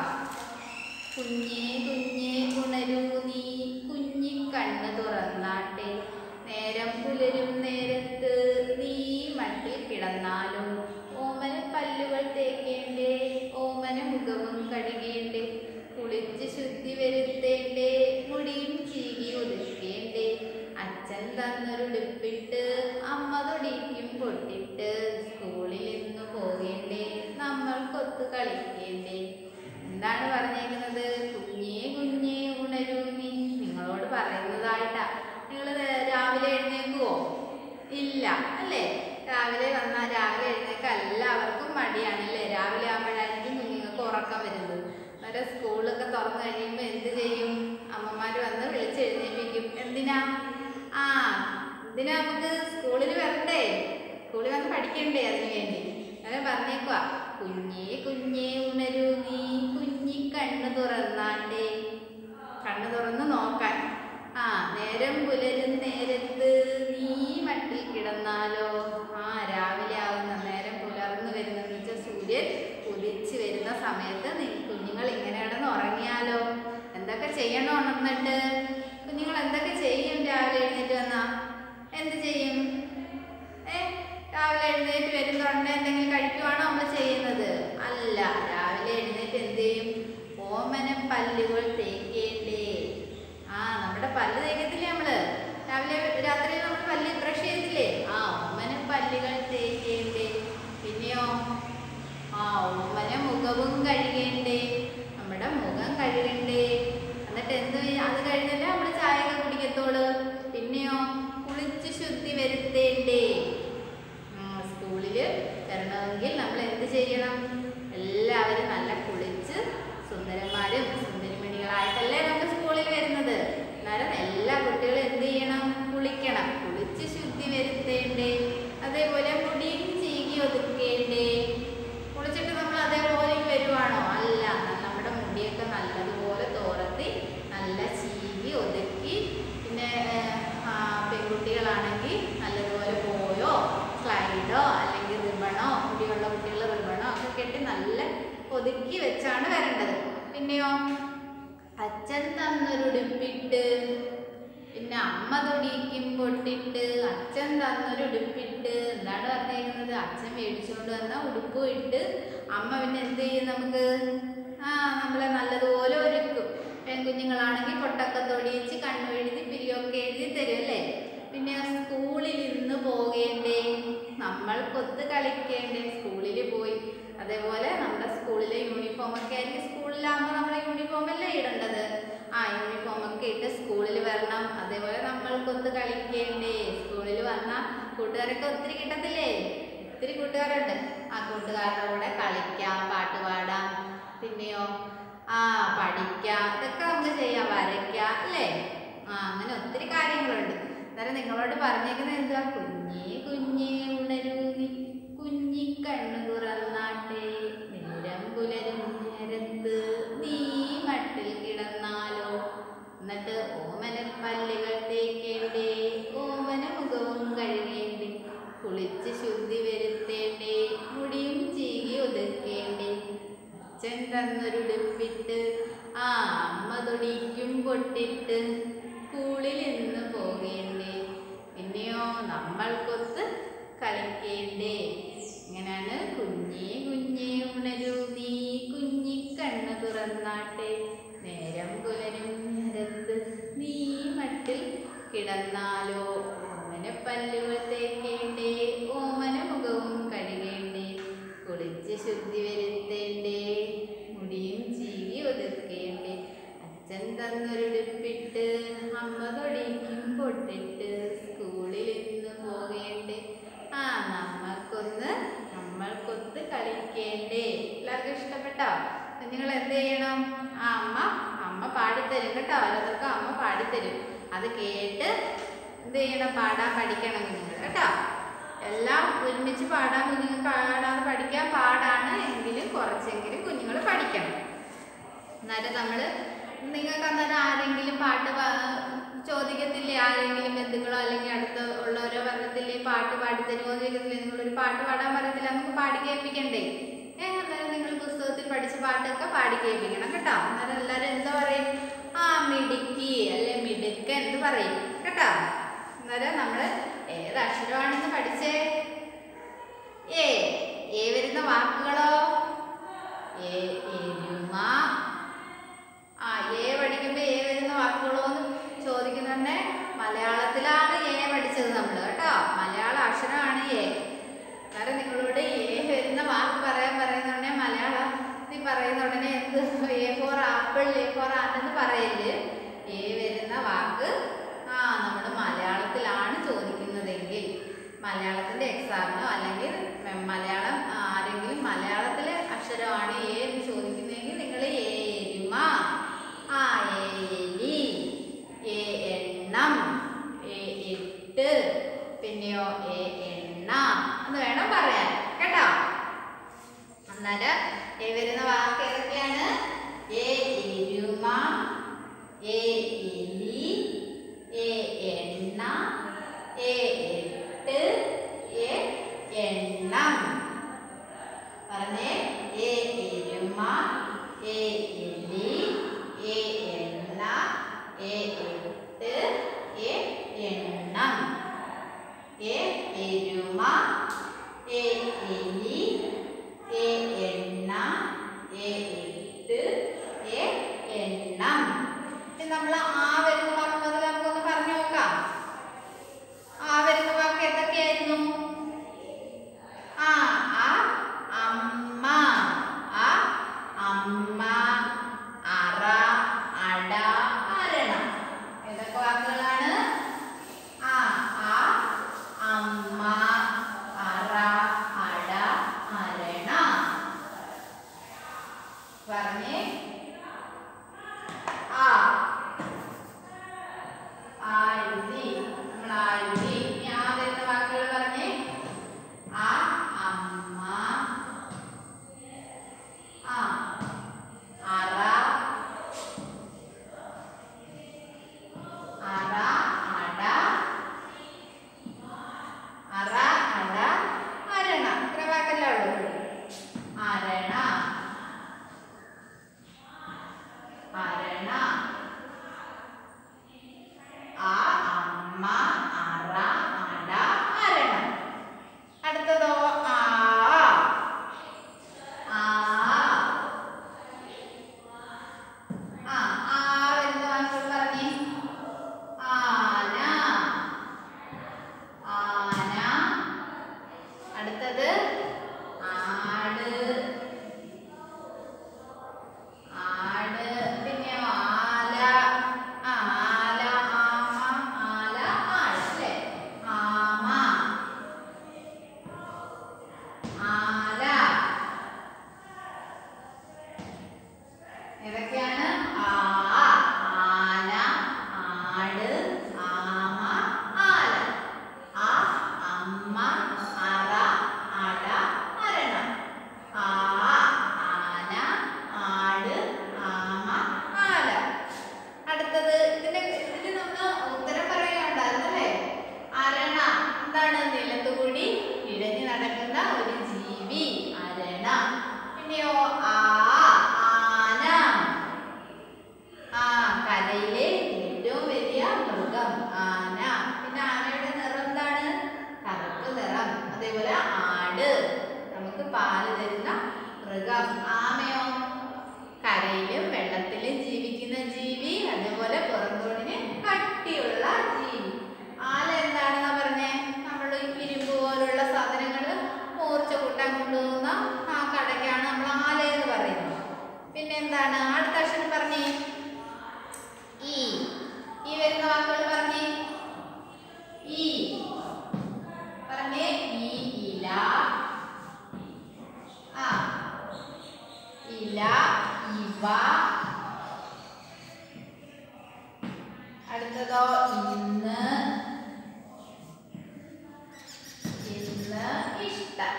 Speaker 1: കുഞ്ഞേ കുഞ്ഞേ ഉണരൂ നീ കുഞ്ഞിക്കണ്ണ് തുറന്നാട്ടെ നേരം പുലരും നേരത്ത് നീ മട്ടിൽ കിടന്നാലും ഓമന പല്ലുകൾ തേക്കേണ്ടേ ഓമന മുഖവും കഴുകേണ്ടേ കുളിച്ച് ശുദ്ധി വരുത്തേണ്ടേ മുടിയും ചീകി ഒതുക്കേണ്ടേ അച്ഛൻ തന്നൊരുടുപ്പിട്ട് അമ്മ തൊടിക്കും പൊട്ടിട്ട് സ്കൂളിൽ ഇന്ന് പോകേണ്ടേ നമ്മൾ കൊത്തു കളിക്കേണ്ടേ എന്താണ് പറഞ്ഞേക്കുന്നത് കുഞ്ഞേ കുഞ്ഞേ ഉണരൂ നീ നിങ്ങളോട് പറയുന്നതായിട്ടാ നിങ്ങൾ രാവിലെ എഴുന്നേക്കുവോ ഇല്ല അല്ലേ രാവിലെ വന്നാൽ രാവിലെ എഴുന്നേക്കാൻ എല്ലാവർക്കും മടിയാണല്ലേ രാവിലെ ആകുമ്പോഴായിരിക്കും കുഞ്ഞുങ്ങൾക്ക് ഉറക്കം വരുന്നത് അന്നേരം സ്കൂളൊക്കെ തുറന്നു കഴിയുമ്പോൾ എന്ത് ചെയ്യും അമ്മമാർ വന്ന് വിളിച്ച് എഴുന്നേൽപ്പിക്കും എന്തിനാ ആ എന്തിനാ നമുക്ക് സ്കൂളിൽ വരണ്ടേ സ്കൂളിൽ വന്ന് പഠിക്കണ്ടേ അതിനു വേണ്ടി അങ്ങനെ പറഞ്ഞേക്കുവാ കുഞ്ഞേ കുഞ്ഞേ ഉണരൂ നീ കുഞ്ഞി കണ്ണ് തുറന്നാണ്ടേ കണ്ണ് തുറന്ന് നോക്കാൻ ആ നേരം പുലരും നേരത്ത് നീ മട്ടിൽ കിടന്നാലോ ആ രാവിലെ ആവുന്ന നേരം പുലർന്നു വരുന്നെന്ന് വെച്ചാൽ സൂര്യൻ ഉദിച്ച് വരുന്ന സമയത്ത് നീ കുഞ്ഞുങ്ങൾ ഇങ്ങനെ കിടന്ന് ഉറങ്ങിയാലോ എന്തൊക്കെ ചെയ്യണോ ഉണർന്നിട്ട് കുഞ്ഞുങ്ങൾ എന്തൊക്കെ ചെയ്യും രാവിലെ എഴുന്നേറ്റ് വന്നാ എന്ത് ചെയ്യും ഏ രാവിലെ എഴുന്നേറ്റ് വരുന്ന ഉടനെ എന്തെങ്കിലും കഴിക്കുവാണോ നമ്മൾ ചെയ്യുന്നത് അല്ല രാവിലെ എഴുന്നേറ്റ് എന്ത് ചെയ്യും ഓമന പല്ലുകൾ തേക്കേണ്ടേ ആ നമ്മുടെ പല്ല് തേക്കത്തില്ലേ നമ്മള് രാവിലെ രാത്രി നമ്മൾ പല്ല് ബ്രഷ് ചെയ്തില്ലേ ആ ഓമന പല്ലുകൾ തേക്കേണ്ടേ പിന്നെയോ ആ ഓമന മുഖവും കഴുകേണ്ടേ നമ്മുടെ മുഖം കഴുകണ്ടേ എന്നിട്ട് എന്ത് ചെയ്യ- അത് കഴിഞ്ഞല്ലേ നമ്മൾ ചായ ഒക്കെ കുടിക്കത്തോളൂ പിന്നെയോ കുളിച്ച് ശുദ്ധി വരുത്തേണ്ടേ ഉം, സ്കൂളില് വരണമെങ്കിൽ നമ്മൾ എന്ത് ചെയ്യണം എല്ലാവരും നല്ല കുളിച്ച് സുന്ദരന്മാരും സുന്ദരിമണികളായിട്ടല്ലേ നമ്മൾ സ്കൂളിൽ വരുന്നത് അന്നേരം എല്ലാ കുട്ടികളും എന്ത് ചെയ്യണം കുളിക്കണം കുളിച്ച് ശുദ്ധി വരുത്തേണ്ടേ അതേപോലെ മുടിയും ചീകി ഒതുക്കേണ്ടേ കുളിച്ചിട്ട് നമ്മൾ അതേപോലെ വരുവാണോ അല്ല നമ്മുടെ മുടിയൊക്കെ നല്ലതുപോലെ തോർത്തി നല്ല ചീകി ഒതുക്കി പിന്നെ ഏഹ്, ആ, പെൺകുട്ടികളാണെങ്കിൽ നല്ലതുപോലെ പോയോ സ്ലൈഡോ അല്ലെങ്കിൽ റിബണോ മുടിയുള്ള കുട്ടികൾ റിബണോ ഒക്കെ കെട്ടി നല്ല ഒതുക്കി വെച്ചാണ് വരേണ്ടത് പിന്നെയോ അച്ഛൻ തന്നൊരുടുപ്പിട്ട് പിന്നെ അമ്മ തൊടിക്കും പൊട്ടിട്ട് അച്ഛൻ തന്നൊരുടുപ്പിട്ട് എന്താണ് പറഞ്ഞേക്കുന്നത് അച്ഛൻ മേടിച്ചുകൊണ്ട് വന്ന ഉടുപ്പ് ഇട്ട് അമ്മ പിന്നെ എന്ത് ചെയ്യും നമുക്ക് ആ നമ്മളെ നല്ലതുപോലെ ഒരുക്കും പെൺകുഞ്ഞുങ്ങളാണെങ്കിൽ പൊട്ടൊക്കെ തൊടിയിച്ച് കണ്ണു എഴുതി പിരിയൊക്കെ എഴുതി തരും അല്ലേ പിന്നെ സ്കൂളിൽ ഇന്ന് പോകേണ്ടേ നമ്മൾ കൊത്ത് കളിക്കേണ്ടേ സ്കൂളിൽ പോയി അതേപോലെ നമ്മുടെ സ്കൂളിലെ യൂണിഫോം ഒക്കെ ആയിരിക്കും സ്കൂളിലാകുമ്പോൾ നമ്മൾ യൂണിഫോം അല്ലേ ഇടേണ്ടത് ആ യൂണിഫോം ഒക്കെ ഇട്ട് സ്കൂളിൽ വരണം അതേപോലെ നമ്മൾ കൊത്ത് കളിക്കേണ്ടേ സ്കൂളിൽ വന്നാൽ കൂട്ടുകാരൊക്കെ ഒത്തിരി കിട്ടത്തില്ലേ ഒത്തിരി കൂട്ടുകാരുണ്ട് ആ കൂട്ടുകാരുടെ കൂടെ കളിക്കാം പാട്ട് പാടാം പിന്നെയോ ആ പഠിക്കാം ഇതൊക്കെ നമുക്ക് ചെയ്യാം വരയ്ക്കാം അല്ലേ ആ അങ്ങനെ ഒത്തിരി കാര്യങ്ങളുണ്ട് അന്നേരം നിങ്ങളോട് പറഞ്ഞേക്കുന്നത് എന്തുവാ കുഞ്ഞേ കുഞ്ഞേ ഉണരൂ നീ കുഞ്ഞി കണ്ണു തുറന്നാട്ടെ നേരം പുലരും നേരത്ത് നീ മട്ടിൽ കിടന്നാലോ എന്നിട്ട് ഓമന പല്ലുകൾ തേക്കേണ്ടേ ഓമന മുഖവും കഴുകേണ്ടേ കുളിച്ച് ശുദ്ധി വരുത്തേണ്ടേ മുടിയും ചീകി ഒതുക്കേണ്ടേ അച്ഛൻ തന്നൊരുടുപ്പിട്ട് ആ അമ്മ തൊടിക്കും പൊട്ടിട്ട് സ്കൂളിൽ ഇന്ന് പോകേണ്ടേ പിന്നെയോ നമ്മൾക്കൊത്ത് കളിക്കേണ്ടേ ഇങ്ങനെയാണ് കുഞ്ഞേ കുഞ്ഞേ ഉണരൂ നീ കുഞ്ഞിക്കണ്ണ് തുറന്നാട്ടെ നേരം പുലരും നേരത്ത് നീ മട്ടിൽ കിടന്നാലോ ഓമന പല്ലുകൾ തേക്കേണ്ടേ ഓമന മുഖവും കഴുകേണ്ടേ കുളിച്ച് ശുദ്ധി വരുത്തേണ്ടേ മുടിയും ചീകി ഒതുക്കേണ്ടേ അച്ഛൻ തന്നൊരുടുപ്പിട്ട് അമ്മ തൊടിക്കും പൊട്ടിട്ട് സ്കൂളിൽ ഇന്ന് പോകേണ്ടേ ആ നമ്മൾക്കൊന്ന് നമ്മൾക്കൊത്ത് കളിക്കേണ്ടേ എല്ലാവർക്കും ഇഷ്ടപ്പെട്ടോ കുഞ്ഞുങ്ങൾ എന്ത് ചെയ്യണം ആ അമ്മ അമ്മ പാടിത്തരും കേട്ടോ ഓരോരുത്തർക്കും അമ്മ പാടിത്തരും അത് കേട്ട് എന്ത് ചെയ്യണം പാടാൻ പഠിക്കണം കുഞ്ഞുങ്ങൾ കേട്ടോ എല്ലാം ഒരുമിച്ച് പാടാൻ കുഞ്ഞുങ്ങൾ പാടാതെ പഠിക്കാൻ പാടാണ് എങ്കിലും കുറച്ചെങ്കിലും കുഞ്ഞുങ്ങൾ പഠിക്കണം എന്നാലും നമ്മൾ നിങ്ങൾക്ക് അന്നേരം ആരെങ്കിലും പാട്ട് പാ- ചോദിക്കത്തില്ലേ ആരെങ്കിലും ബന്ധുക്കളോ അല്ലെങ്കിൽ അടുത്ത് ഉള്ളവരോ പറഞ്ഞത്തില്ലേ പാട്ട് പാടിത്തരുമോ എന്ന് ചോദിക്കത്തില്ലേ നിങ്ങളൊരു പാട്ട് പാടാൻ പറയത്തില്ല നമുക്ക് പാടി കേൾപ്പിക്കണ്ടേ ഏ അന്നേരം നിങ്ങൾ പുസ്തകത്തിൽ പഠിച്ച പാട്ടൊക്കെ പാടി കേൾപ്പിക്കണം കേട്ടോ അന്നേരം എല്ലാവരും എന്താ പറയും ആ മിടുക്കി അല്ലെ മിടുക്കൻ എന്ന് പറയും കേട്ടോ അന്നേരം നമ്മൾ ഏത് അക്ഷരമാണെന്ന് പഠിച്ചേ ഏ ഏ വരുന്ന വാക്കുകളോ ഏ എരുമ ആ ഏ പഠിക്കുമ്പോൾ ഏ വരുന്ന വാക്കുകളോ എന്ന് ചോദിക്കുന്നുണ്ടെ മലയാളത്തിലാണ് ഏ പഠിച്ചത് നമ്മൾ കേട്ടോ മലയാള അക്ഷരമാണ് ഏ കാരണം നിങ്ങളോട് ഏ വരുന്ന വാക്ക് പറയാൻ പറയുന്നുണ്ടെങ്കിൽ മലയാളത്തിൽ പറയുന്ന ഉടനെ എന്ത് A for apple A for ആണെന്ന് പറയല് ഏ വരുന്ന വാക്ക് ആ നമ്മൾ മലയാളത്തിലാണ് ചോദിക്കുന്നതെങ്കിൽ മലയാളത്തിൻ്റെ എക്സാമിനോ അല്ലെങ്കിൽ മ- മലയാളം ആ, ആരെങ്കിലും മലയാളത്തിലെ അക്ഷരമാണ് ഏ എന്ന് ചോദിക്കുന്നതെങ്കിൽ നിങ്ങൾ ഏ എരുമ ആ ഏ എലി ഏ എണ്ണം ഏ എട്ട് പിന്നെയോ ഏ എണ്ണ എന്ന് വേണം പറയാൻ കേട്ടോ അന്നേരം ഏ വരുന്ന വാക്ക് ഏതൊക്കെയാണ് ഏ എരുമ ഏ എലി ഏ എണ്ണ ഏ എട്ട് ഏ എണ്ണം പറഞ്ഞേ ഏ എരുമ ഏ എലി ഏ എണ്ണ ഏ എട്ട് ഏ എണ്ണം ഏ എരുമ ഏ എലി ഏ എണ്ണ ഏ എട്ട് ഏ എണ്ണം ഇനി നമ്മൾ ആ വരുന്ന വാക്ക് മുതൽ നമുക്കൊന്ന് പറഞ്ഞു നോക്കാം ആ വരുന്ന വാക്ക് എന്തൊക്കെയായിരുന്നു ആ ആ അമ്മ ആ അമ്മ അറ അട അരണം ഏതൊക്കെ വാക്കുകളാണ് ആ ആ അമ്മ അറ അട അരണ പറഞ്ഞേ ആ ആ എഴുതി നമ്മൾ ആ എഴുതി ഇനി ആ വരുന്ന വാക്കുകൾ പറഞ്ഞേ ആ അമ്മ ആ അറ അറ അട അറ അട അരണ ഇത്ര വാക്കല്ലേ ഉള്ളൂ അരണ അരണ ആ അമ്മ അറ അട അരണം അടുത്തതോ ആ ആ ആ ആ വരുന്ന വാക്കുകൾ പറഞ്ഞേ ആന ആന അടുത്തത് ആട് ആട് പിന്നെയോ ആല ആ ആല ആമ ആല ആട് അല്ലേ ആമ ആല ഏതൊക്കെയാണ് ആ ആന ആട് ആമ ആല ആ അമ്മ അറ അട അരണം ആ ആന ആട് ആമ ആല അടുത്തത് ഇതിന്റെ ഇതിന് നമ്മൾ ഉത്തരം പറയാനുണ്ടായിരുന്നു അല്ലേ അരണ എന്താണ് നിലത്തുകൂടി ഇഴഞ്ഞു നടക്കുന്ന ഒരു ജീവി അരണ പിന്നെയോ ആ ആന ആ കരയിലെ ഏറ്റവും വലിയ മൃഗം ആന പിന്നെ ആനയുടെ നിറം എന്താണ് കറുപ്പ് നിറം അതേപോലെ ആട് നമുക്ക് പാല് തരുന്ന മൃഗം ആമയോ കരയിലും വെള്ളത്തിലും ജീവിക്കുന്ന ജീവി അതേപോലെ പുറന്തോടിന് കട്ടിയുള്ള ജീവി ആല എന്താണെന്നാ പറഞ്ഞേ നമ്മൾ ഇരുമ്പ് പോലുള്ള സാധനങ്ങൾ മൂർച്ച കൂട്ടാൻ കൊണ്ടുപോകുന്ന ആ കടയ്ക്കാണ് നമ്മൾ ആല എന്ന് പറയുന്നത് പിന്നെ എന്താണ് അടുത്ത അക്ഷരം പറഞ്ഞേ ഈ ഈ വരുന്ന വാക്കുകൾ പറഞ്ഞേ ഈ പറഞ്ഞേ ഈ ഇല ആ ഇല ഇവ അടുത്തതോ ഇന്ന് ഇന്ന് ഇഷ്ടം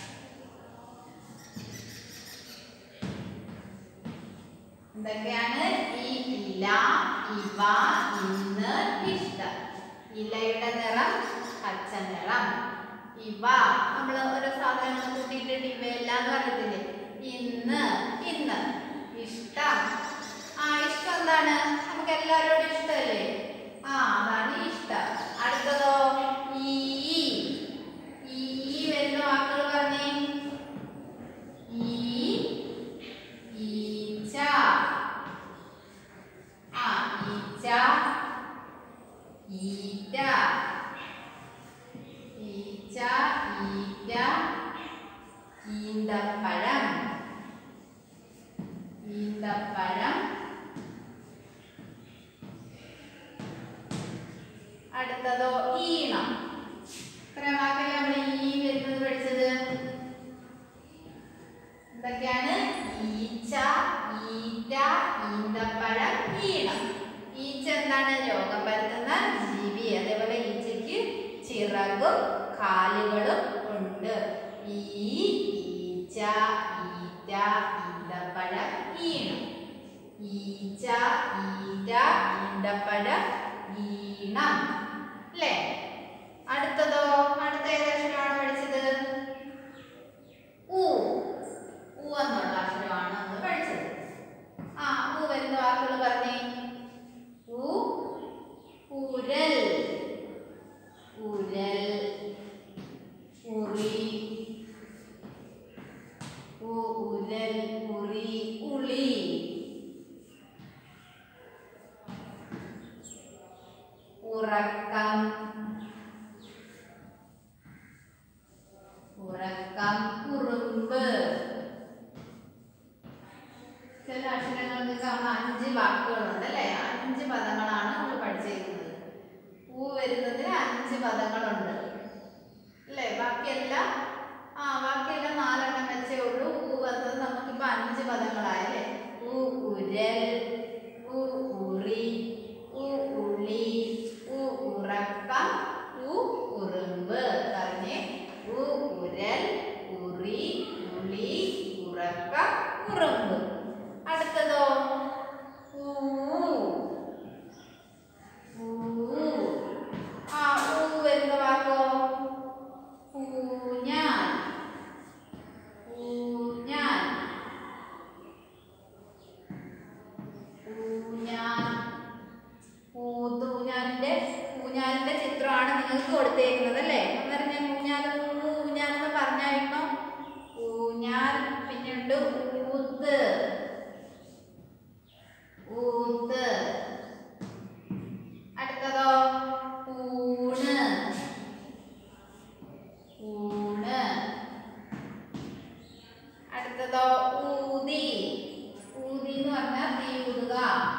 Speaker 1: എന്തൊക്കെയാണ് ഈ ഇല ഇവ ഇന്ന് ഇഷ്ടം ഇലയുടെ നിറം പച്ച നിറം ഇവ നമ്മൾ ഓരോ സാധനങ്ങൾ കൂട്ടിയിട്ടിട്ട് ഇവയെല്ലാം എന്ന് പറയത്തില്ലേ ഇന്ന് ഇന്ന് ഇഷ്ടം ആ ഇഷ്ടം എന്താണ് നമുക്ക് എല്ലാവരോടും ഇഷ്ടമല്ലേ ആ അതാണ് ഇഷ്ടം അടുത്തതോ ഈ ഈ വരുന്ന വാക്കുകൾ പറഞ്ഞേ ഈ ഈച്ച ആ ഈച്ച ഈറ്റ ഈച്ച ഈറ്റ ഈന്തപ്പഴം ഈന്തപ്പഴം അടുത്തതോ ഈണം ഇത്ര വാക്കല്ലേ നമ്മൾ ഈ വരുന്നത് പഠിച്ചത് എന്തൊക്കെയാണ് ഈച്ച ഈറ്റ ഈന്തപ്പഴം ഈണം ഈച്ച എന്താണ് രോഗം പരത്തുന്ന ജീവി അതേപോലെ ഈച്ചയ്ക്ക് ചിറകും കാലുകളും ഉണ്ട് ഈ ഈച്ച ഈറ്റ ഈന്തപ്പഴം ഈണം ഈച്ച ഈറ്റ ഈന്തപ്പഴം ഈണം അല്ലേ അടുത്തതോ അടുത്ത ഏതക്ഷരമാണ് പഠിച്ചത് ഊ ഊ എന്നുള്ള അക്ഷരമാണ് നമ്മൾ പഠിച്ചത് ആ ഊ വരുന്ന വാക്കുകൾ പറഞ്ഞേ ഊ ഉരൽ ഉരൽ ഉറി ഊ ഉരൽ ഉറി ഉളി ഉറക്കം ഉറക്കം കുറുമ്പ് ചില അക്ഷരങ്ങൾക്ക് നമ്മൾ അഞ്ച് വാക്കുകളുണ്ട് അല്ലേ അഞ്ച് പദങ്ങളാണ് നമ്മൾ പഠിച്ചിരിക്കുന്നത് ഊ വരുന്നതിന് അഞ്ച് പദങ്ങളുണ്ട് അല്ലേ ബാക്കിയെല്ലാം ആ ബാക്കിയെല്ലാം നാലെണ്ണം വെച്ചേ ഉള്ളൂ ഊ വന്നത് നമുക്കിപ്പോൾ അഞ്ച് പദങ്ങളായല്ലേ ഊ ഉരൽ ഊ ഉറി ഊ ഉളി ഊ ഉറക്കം ഊ ഉറുമ്പ് പറഞ്ഞേ ഊ ഉരൽ ഉറി ഉളി ഉറക്കം ഉറുമ്പ് അടുത്തതോ ഊ ഊ ആ ഊ വരുന്ന വാക്കോ ഊഞ്ഞാൽ ഊഞ്ഞാൽ ഊഞ്ഞാൽ ഊതൂഞ്ഞാലിന്റെ ഊഞ്ഞാലിന്റെ ചിത്രമാണ് നിങ്ങൾക്ക് കൊടുത്തേക്കുന്നത് അല്ലേ അന്നേരം ഞാൻ ഊഞ്ഞാൽ ഊ ഊഞ്ഞാൽ എന്ന് പറഞ്ഞായിരുന്നു ഊഞ്ഞാൽ പിന്നെയുണ്ട് ഊത്ത് ഊത്ത് അടുത്തതോ ഊണ് ഊണ് അടുത്തതോ ഊതി ഊതി എന്ന് പറഞ്ഞാൽ തീ ഊതുക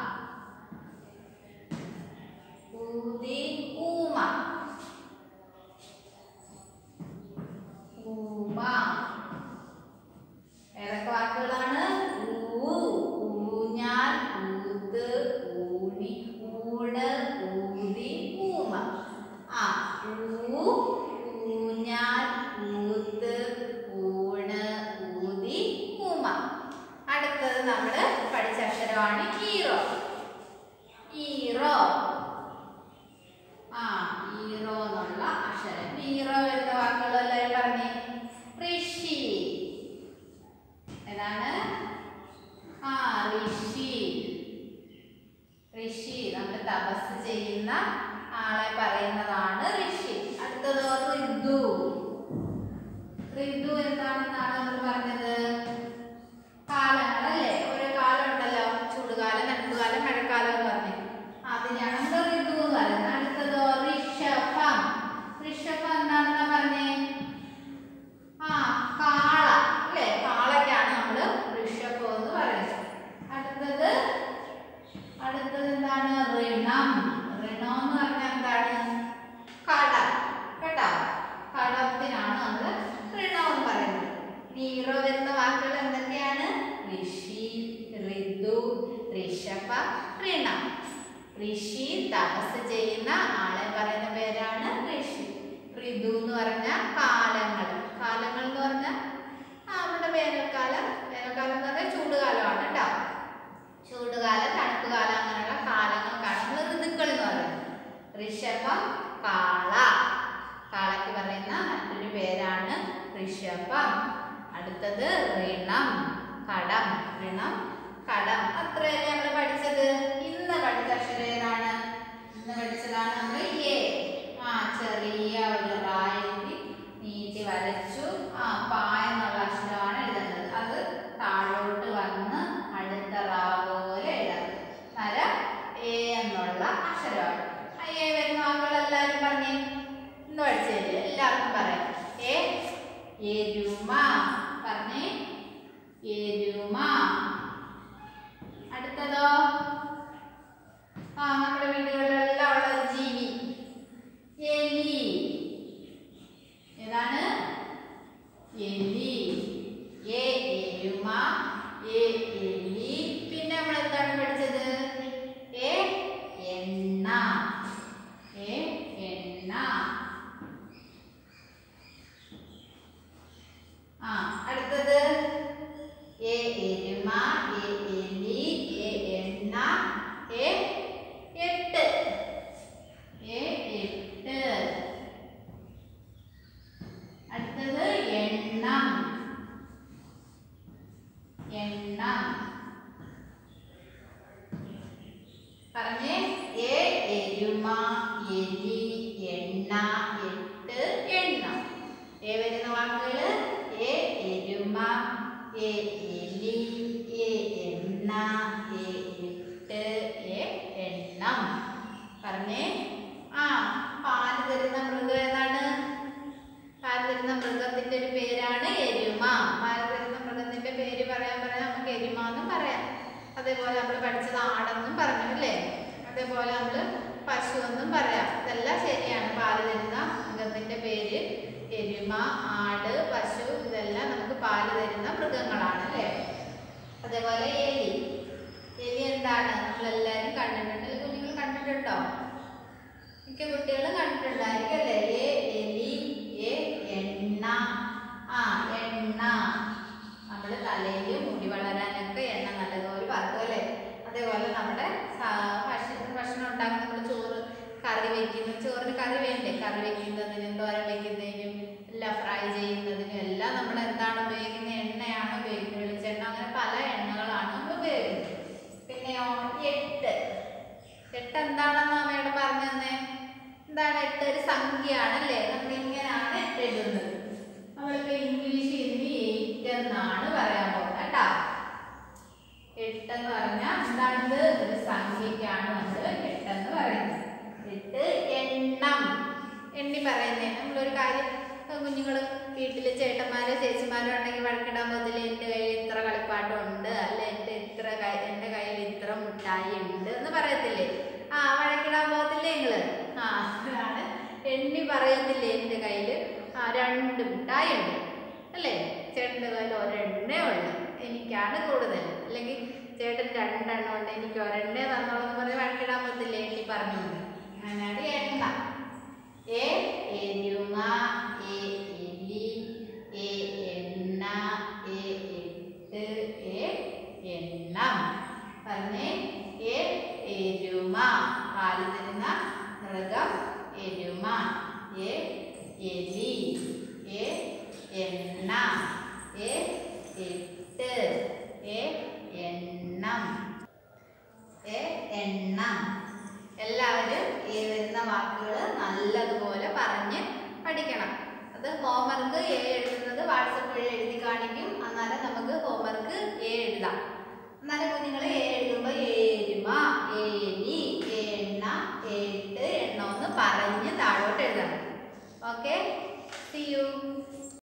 Speaker 1: ഊതി ഊമ ഊമ ഏതൊക്കെ വാക്കുകളാണ് ഊ ഊഞ്ഞാൽ ഊത്ത് ഊണി ഊണ് ഊതി ഊമ ആ ഊ ഊഞ്ഞാൽ ഊത്ത് ഊണ് ഊതി ഊമ അടുത്തത് നമ്മൾ പഠിച്ച അക്ഷരമാണ് ഹീറോ ഹീറോ ആ ഹീറോ എന്നുള്ള അക്ഷരം ഹീറോ വരുന്ന വാക്കുകൾ എല്ലാവരും പറഞ്ഞേ ഋഷി ഏതാണ് ആ ഋഷി ഋഷി നമ്മൾ തപസ് ചെയ്യുന്ന ആളെ പറയുന്നതാണ് ഋഷി അടുത്തത് ഋതു ഋതു എന്താണെന്നാണ് നമ്മൾ പറഞ്ഞത് കാലങ്ങളല്ലേ ഓരോ കാലം ഉണ്ടല്ലോ ചൂടുകാലം തണുപ്പുകാലം മഴക്കാലം എന്ന് പറഞ്ഞു അതിനെയാണ് നമ്മൾ ഋതു എന്ന് പറയുന്നത് അടുത്തതോ ഋഷഭം ഋഷഭം എന്താണെന്നാ പറഞ്ഞേ ആ കാള അല്ലേ കാളയ്ക്കാണ് നമ്മൾ ഋഷഭം എന്ന് പറയുന്നത് അടുത്തത് അടുത്തത് എന്താണ് ഋണം ഋണം എന്ന് പറഞ്ഞാൽ എന്താണ് കടം കേട്ടോ കടത്തിനാണ് നമ്മൾ ഋണം എന്ന് പറയുന്നത് നീറോ വരുന്ന വാക്കുകൾ എന്തൊക്കെയാണ് ഋഷി ഋതു ഋഷഭ ഋണം ഋഷി തപസ് ചെയ്യുന്ന ആളെ പറയുന്ന പേരാണ് ഋഷി ഋതു എന്ന് പറഞ്ഞാൽ കാലങ്ങൾ കാലങ്ങൾ എന്ന് പറഞ്ഞാൽ ആ, നമ്മുടെ വേനൽക്കാലം വേനൽക്കാലം എന്ന് പറഞ്ഞാൽ ചൂടുകാലമാണ് കേട്ടോ ചൂടുകാലം തണുപ്പുകാലം അങ്ങനെയുള്ള കാലങ്ങൾക്കാണ് നമ്മൾ ഋതുക്കൾ എന്ന് പറയുന്നത് ഋഷഭം കാള കാളയ്ക്ക് പറയുന്ന മറ്റൊരു പേരാണ് ഋഷഭം അടുത്തത് ഋണം കടം ഋണം കടം അത്രയല്ലേ നമ്മൾ പഠിച്ചത് ഇന്ന് പഠിച്ച അക്ഷരം ഏതാണ് ഇന്ന് പഠിച്ചതാണ് നമ്മൾ എ ആ ചെറിയ ഒരു റാ എഴുതി നീട്ടി വരച്ചു ആ പാ എന്നുള്ള അക്ഷരമാണ് എഴുതേണ്ടത് അത് താഴോട്ട് വന്ന് അടുത്ത റാ പോലെ എഴുതാം വര എ എന്നുള്ള അക്ഷരമാണ് ആ എ വരുന്ന വാക്കുകൾ എല്ലാവരും പറഞ്ഞേ ഇന്ന് പഠിച്ചതില്ല എല്ലാവർക്കും പറയാം എ എരുമ പറഞ്ഞേ എരുമ അടുത്തതോ ആ നമ്മുടെ വീടുകളിലെല്ലാം ഉള്ള ഒരു ജീവി എലി ഏതാണ് എലി എ എരുമ എ എലി പിന്നെ നമ്മൾ എന്താണ് പഠിച്ചത് എ എണ്ണ എ എണ്ണ ആ അടുത്തത് എ എരുമ എ എലി എ എണ്ണ എ എട്ട് എ എട്ട് അടുത്തത് എണ്ണം എണ്ണം പറഞ്ഞേ എ എരുമ എലി എണ്ണ എട്ട് എണ്ണം എ വരുന്ന വാക്കുകൾ എ എരുമ എ എലി എ എണ്ണ എ എട്ട് എ എണ്ണം പറഞ്ഞേ ആ പാല് തരുന്ന മൃഗം ഏതാണ് പാല് തരുന്ന മൃഗത്തിന്റെ ഒരു പേരാണ് എരുമ പാല് തരുന്ന മൃഗത്തിന്റെ പേര് പറയാൻ പറയാൻ നമുക്ക് എരുമ എന്നും പറയാം അതേപോലെ നമ്മൾ പഠിച്ചത് ആടെന്നും പറഞ്ഞു അല്ലേ അതേപോലെ നമ്മൾ പശു എന്നും പറയാം ഇതെല്ലാം ശരിയാണ് പാല് തരുന്ന മൃഗത്തിന്റെ പേര് എരുമ ആട് പശു ഇതെല്ലാം നമുക്ക് പാല് തരുന്ന മൃഗങ്ങളാണ് അല്ലേ അതേപോലെ എലി എലി എന്താണ് നമ്മളെല്ലാവരും കണ്ടിട്ടുണ്ട് കുഞ്ഞുങ്ങൾ കണ്ടിട്ടുണ്ടോ മിക്ക കുട്ടികളും കണ്ടിട്ടുണ്ടായിരിക്കും അല്ലേ എ എലി എ എണ്ണ ആ എണ്ണ നമ്മൾ തലയിൽ മുടി വളരാനൊക്കെ എണ്ണ നല്ലതുപോലെ വറുക്കും അല്ലേ അതേപോലെ നമ്മുടെ സ- ഭക്ഷണം ഭക്ഷണം ഉണ്ടാക്കുന്ന നമ്മൾ ചോറ് കറി വെക്കുന്നു ചോറിന് കറി വേണ്ടേ കറി വെക്കുന്നതിനും തോരൻ വെക്കുന്നതിനും എല്ലാം ഫ്രൈ ചെയ്യുന്നതിനും എല്ലാം നമ്മൾ എന്താണ് ഉപയോഗിക്കുന്നത് എണ്ണയാണ് ഉപയോഗിക്കുന്നത് വെളിച്ചെണ്ണ അങ്ങനെ പല എണ്ണകളാണ് നമ്മൾ ഉപയോഗിക്കുന്നത് പിന്നെയോ എട്ട് എട്ട് എന്താണെന്ന് അമ്മയോട് പറഞ്ഞു തന്നെ എന്താണ് എട്ട് ഒരു സംഖ്യയാണ് അല്ലേ നമ്മൾ ഇങ്ങനെയാണ് എട്ട് എഴുതുന്നത് നമ്മളിപ്പോ ഇംഗ്ലീഷ് ഇതിന് എയ്റ്റ് എന്നാണ് പറയാൻ പോകുന്നത് കേട്ടോ എട്ട് എന്ന് പറഞ്ഞാൽ എന്താണിത് ഒരു സംഖ്യക്കാണ് നമ്മൾ എട്ടെന്ന് പറയുന്നത് എട്ട് എണ്ണം എണ്ണി പറയുന്നേ നമ്മളൊരു കാര്യം കുഞ്ഞുങ്ങൾ വീട്ടിൽ ചേട്ടന്മാരോ ചേച്ചിമാരോ ഉണ്ടെങ്കിൽ വഴക്കിടാൻ പോകത്തില്ല എൻ്റെ കയ്യിൽ ഇത്ര കളിപ്പാട്ടമുണ്ട് അല്ലെ എൻ്റെ ഇത്ര കൈ- എൻ്റെ കയ്യിൽ ഇത്ര മുട്ടായി ഉണ്ട് എന്ന് പറയത്തില്ലേ ആ വഴക്കിടാൻ പോകത്തില്ലേ നിങ്ങള് ആ അതാണ് എണ്ണി പറയത്തില്ലേ എൻ്റെ കയ്യിൽ ആ രണ്ട് മുട്ടായി ഉണ്ട് അല്ലേ ചേട്ടൻ്റെ കയ്യിൽ ഒരെണ്ണേ ഉള്ളു എനിക്കാണ് കൂടുതൽ അല്ലെങ്കിൽ ചേട്ടൻ രണ്ടെണ്ണം ഉണ്ട് എനിക്ക് ഒരെണ്ണേ തന്നോളെന്ന് പറഞ്ഞ് വഴക്കിടാൻ പറ്റില്ലേ എണ്ണി പറഞ്ഞുകൊണ്ട് അങ്ങനെയാണ് എണ്ണ എ എരുമ എ എലി എ എണ്ണ എ എട്ട് എ എണ്ണം പറഞ്ഞേ എ എരുമ പാല് തരുന്ന മൃഗം എരുമ എ എലി എ എണ്ണ എ എട്ട് എ എണ്ണം എ എണ്ണം എല്ലാവരും ഈ വരുന്ന വാക്കുകൾ നല്ലതുപോലെ പറഞ്ഞ് പഠിക്കണം അത് ഹോംവർക്ക് എ എഴുതുന്നത് വാട്സപ്പ് വഴി എഴുതി കാണിക്കും എന്നാലും നമുക്ക് ഹോംവർക്ക് എ എഴുതാം എന്നാലും കുഞ്ഞുങ്ങൾ എ എഴുതുമ്പോൾ ഏരുമ ഏലി എണ്ണ എട്ട് എണ്ണ ഒന്ന് പറഞ്ഞ് താഴോട്ട് എഴുതണം ഓക്കെ സി യു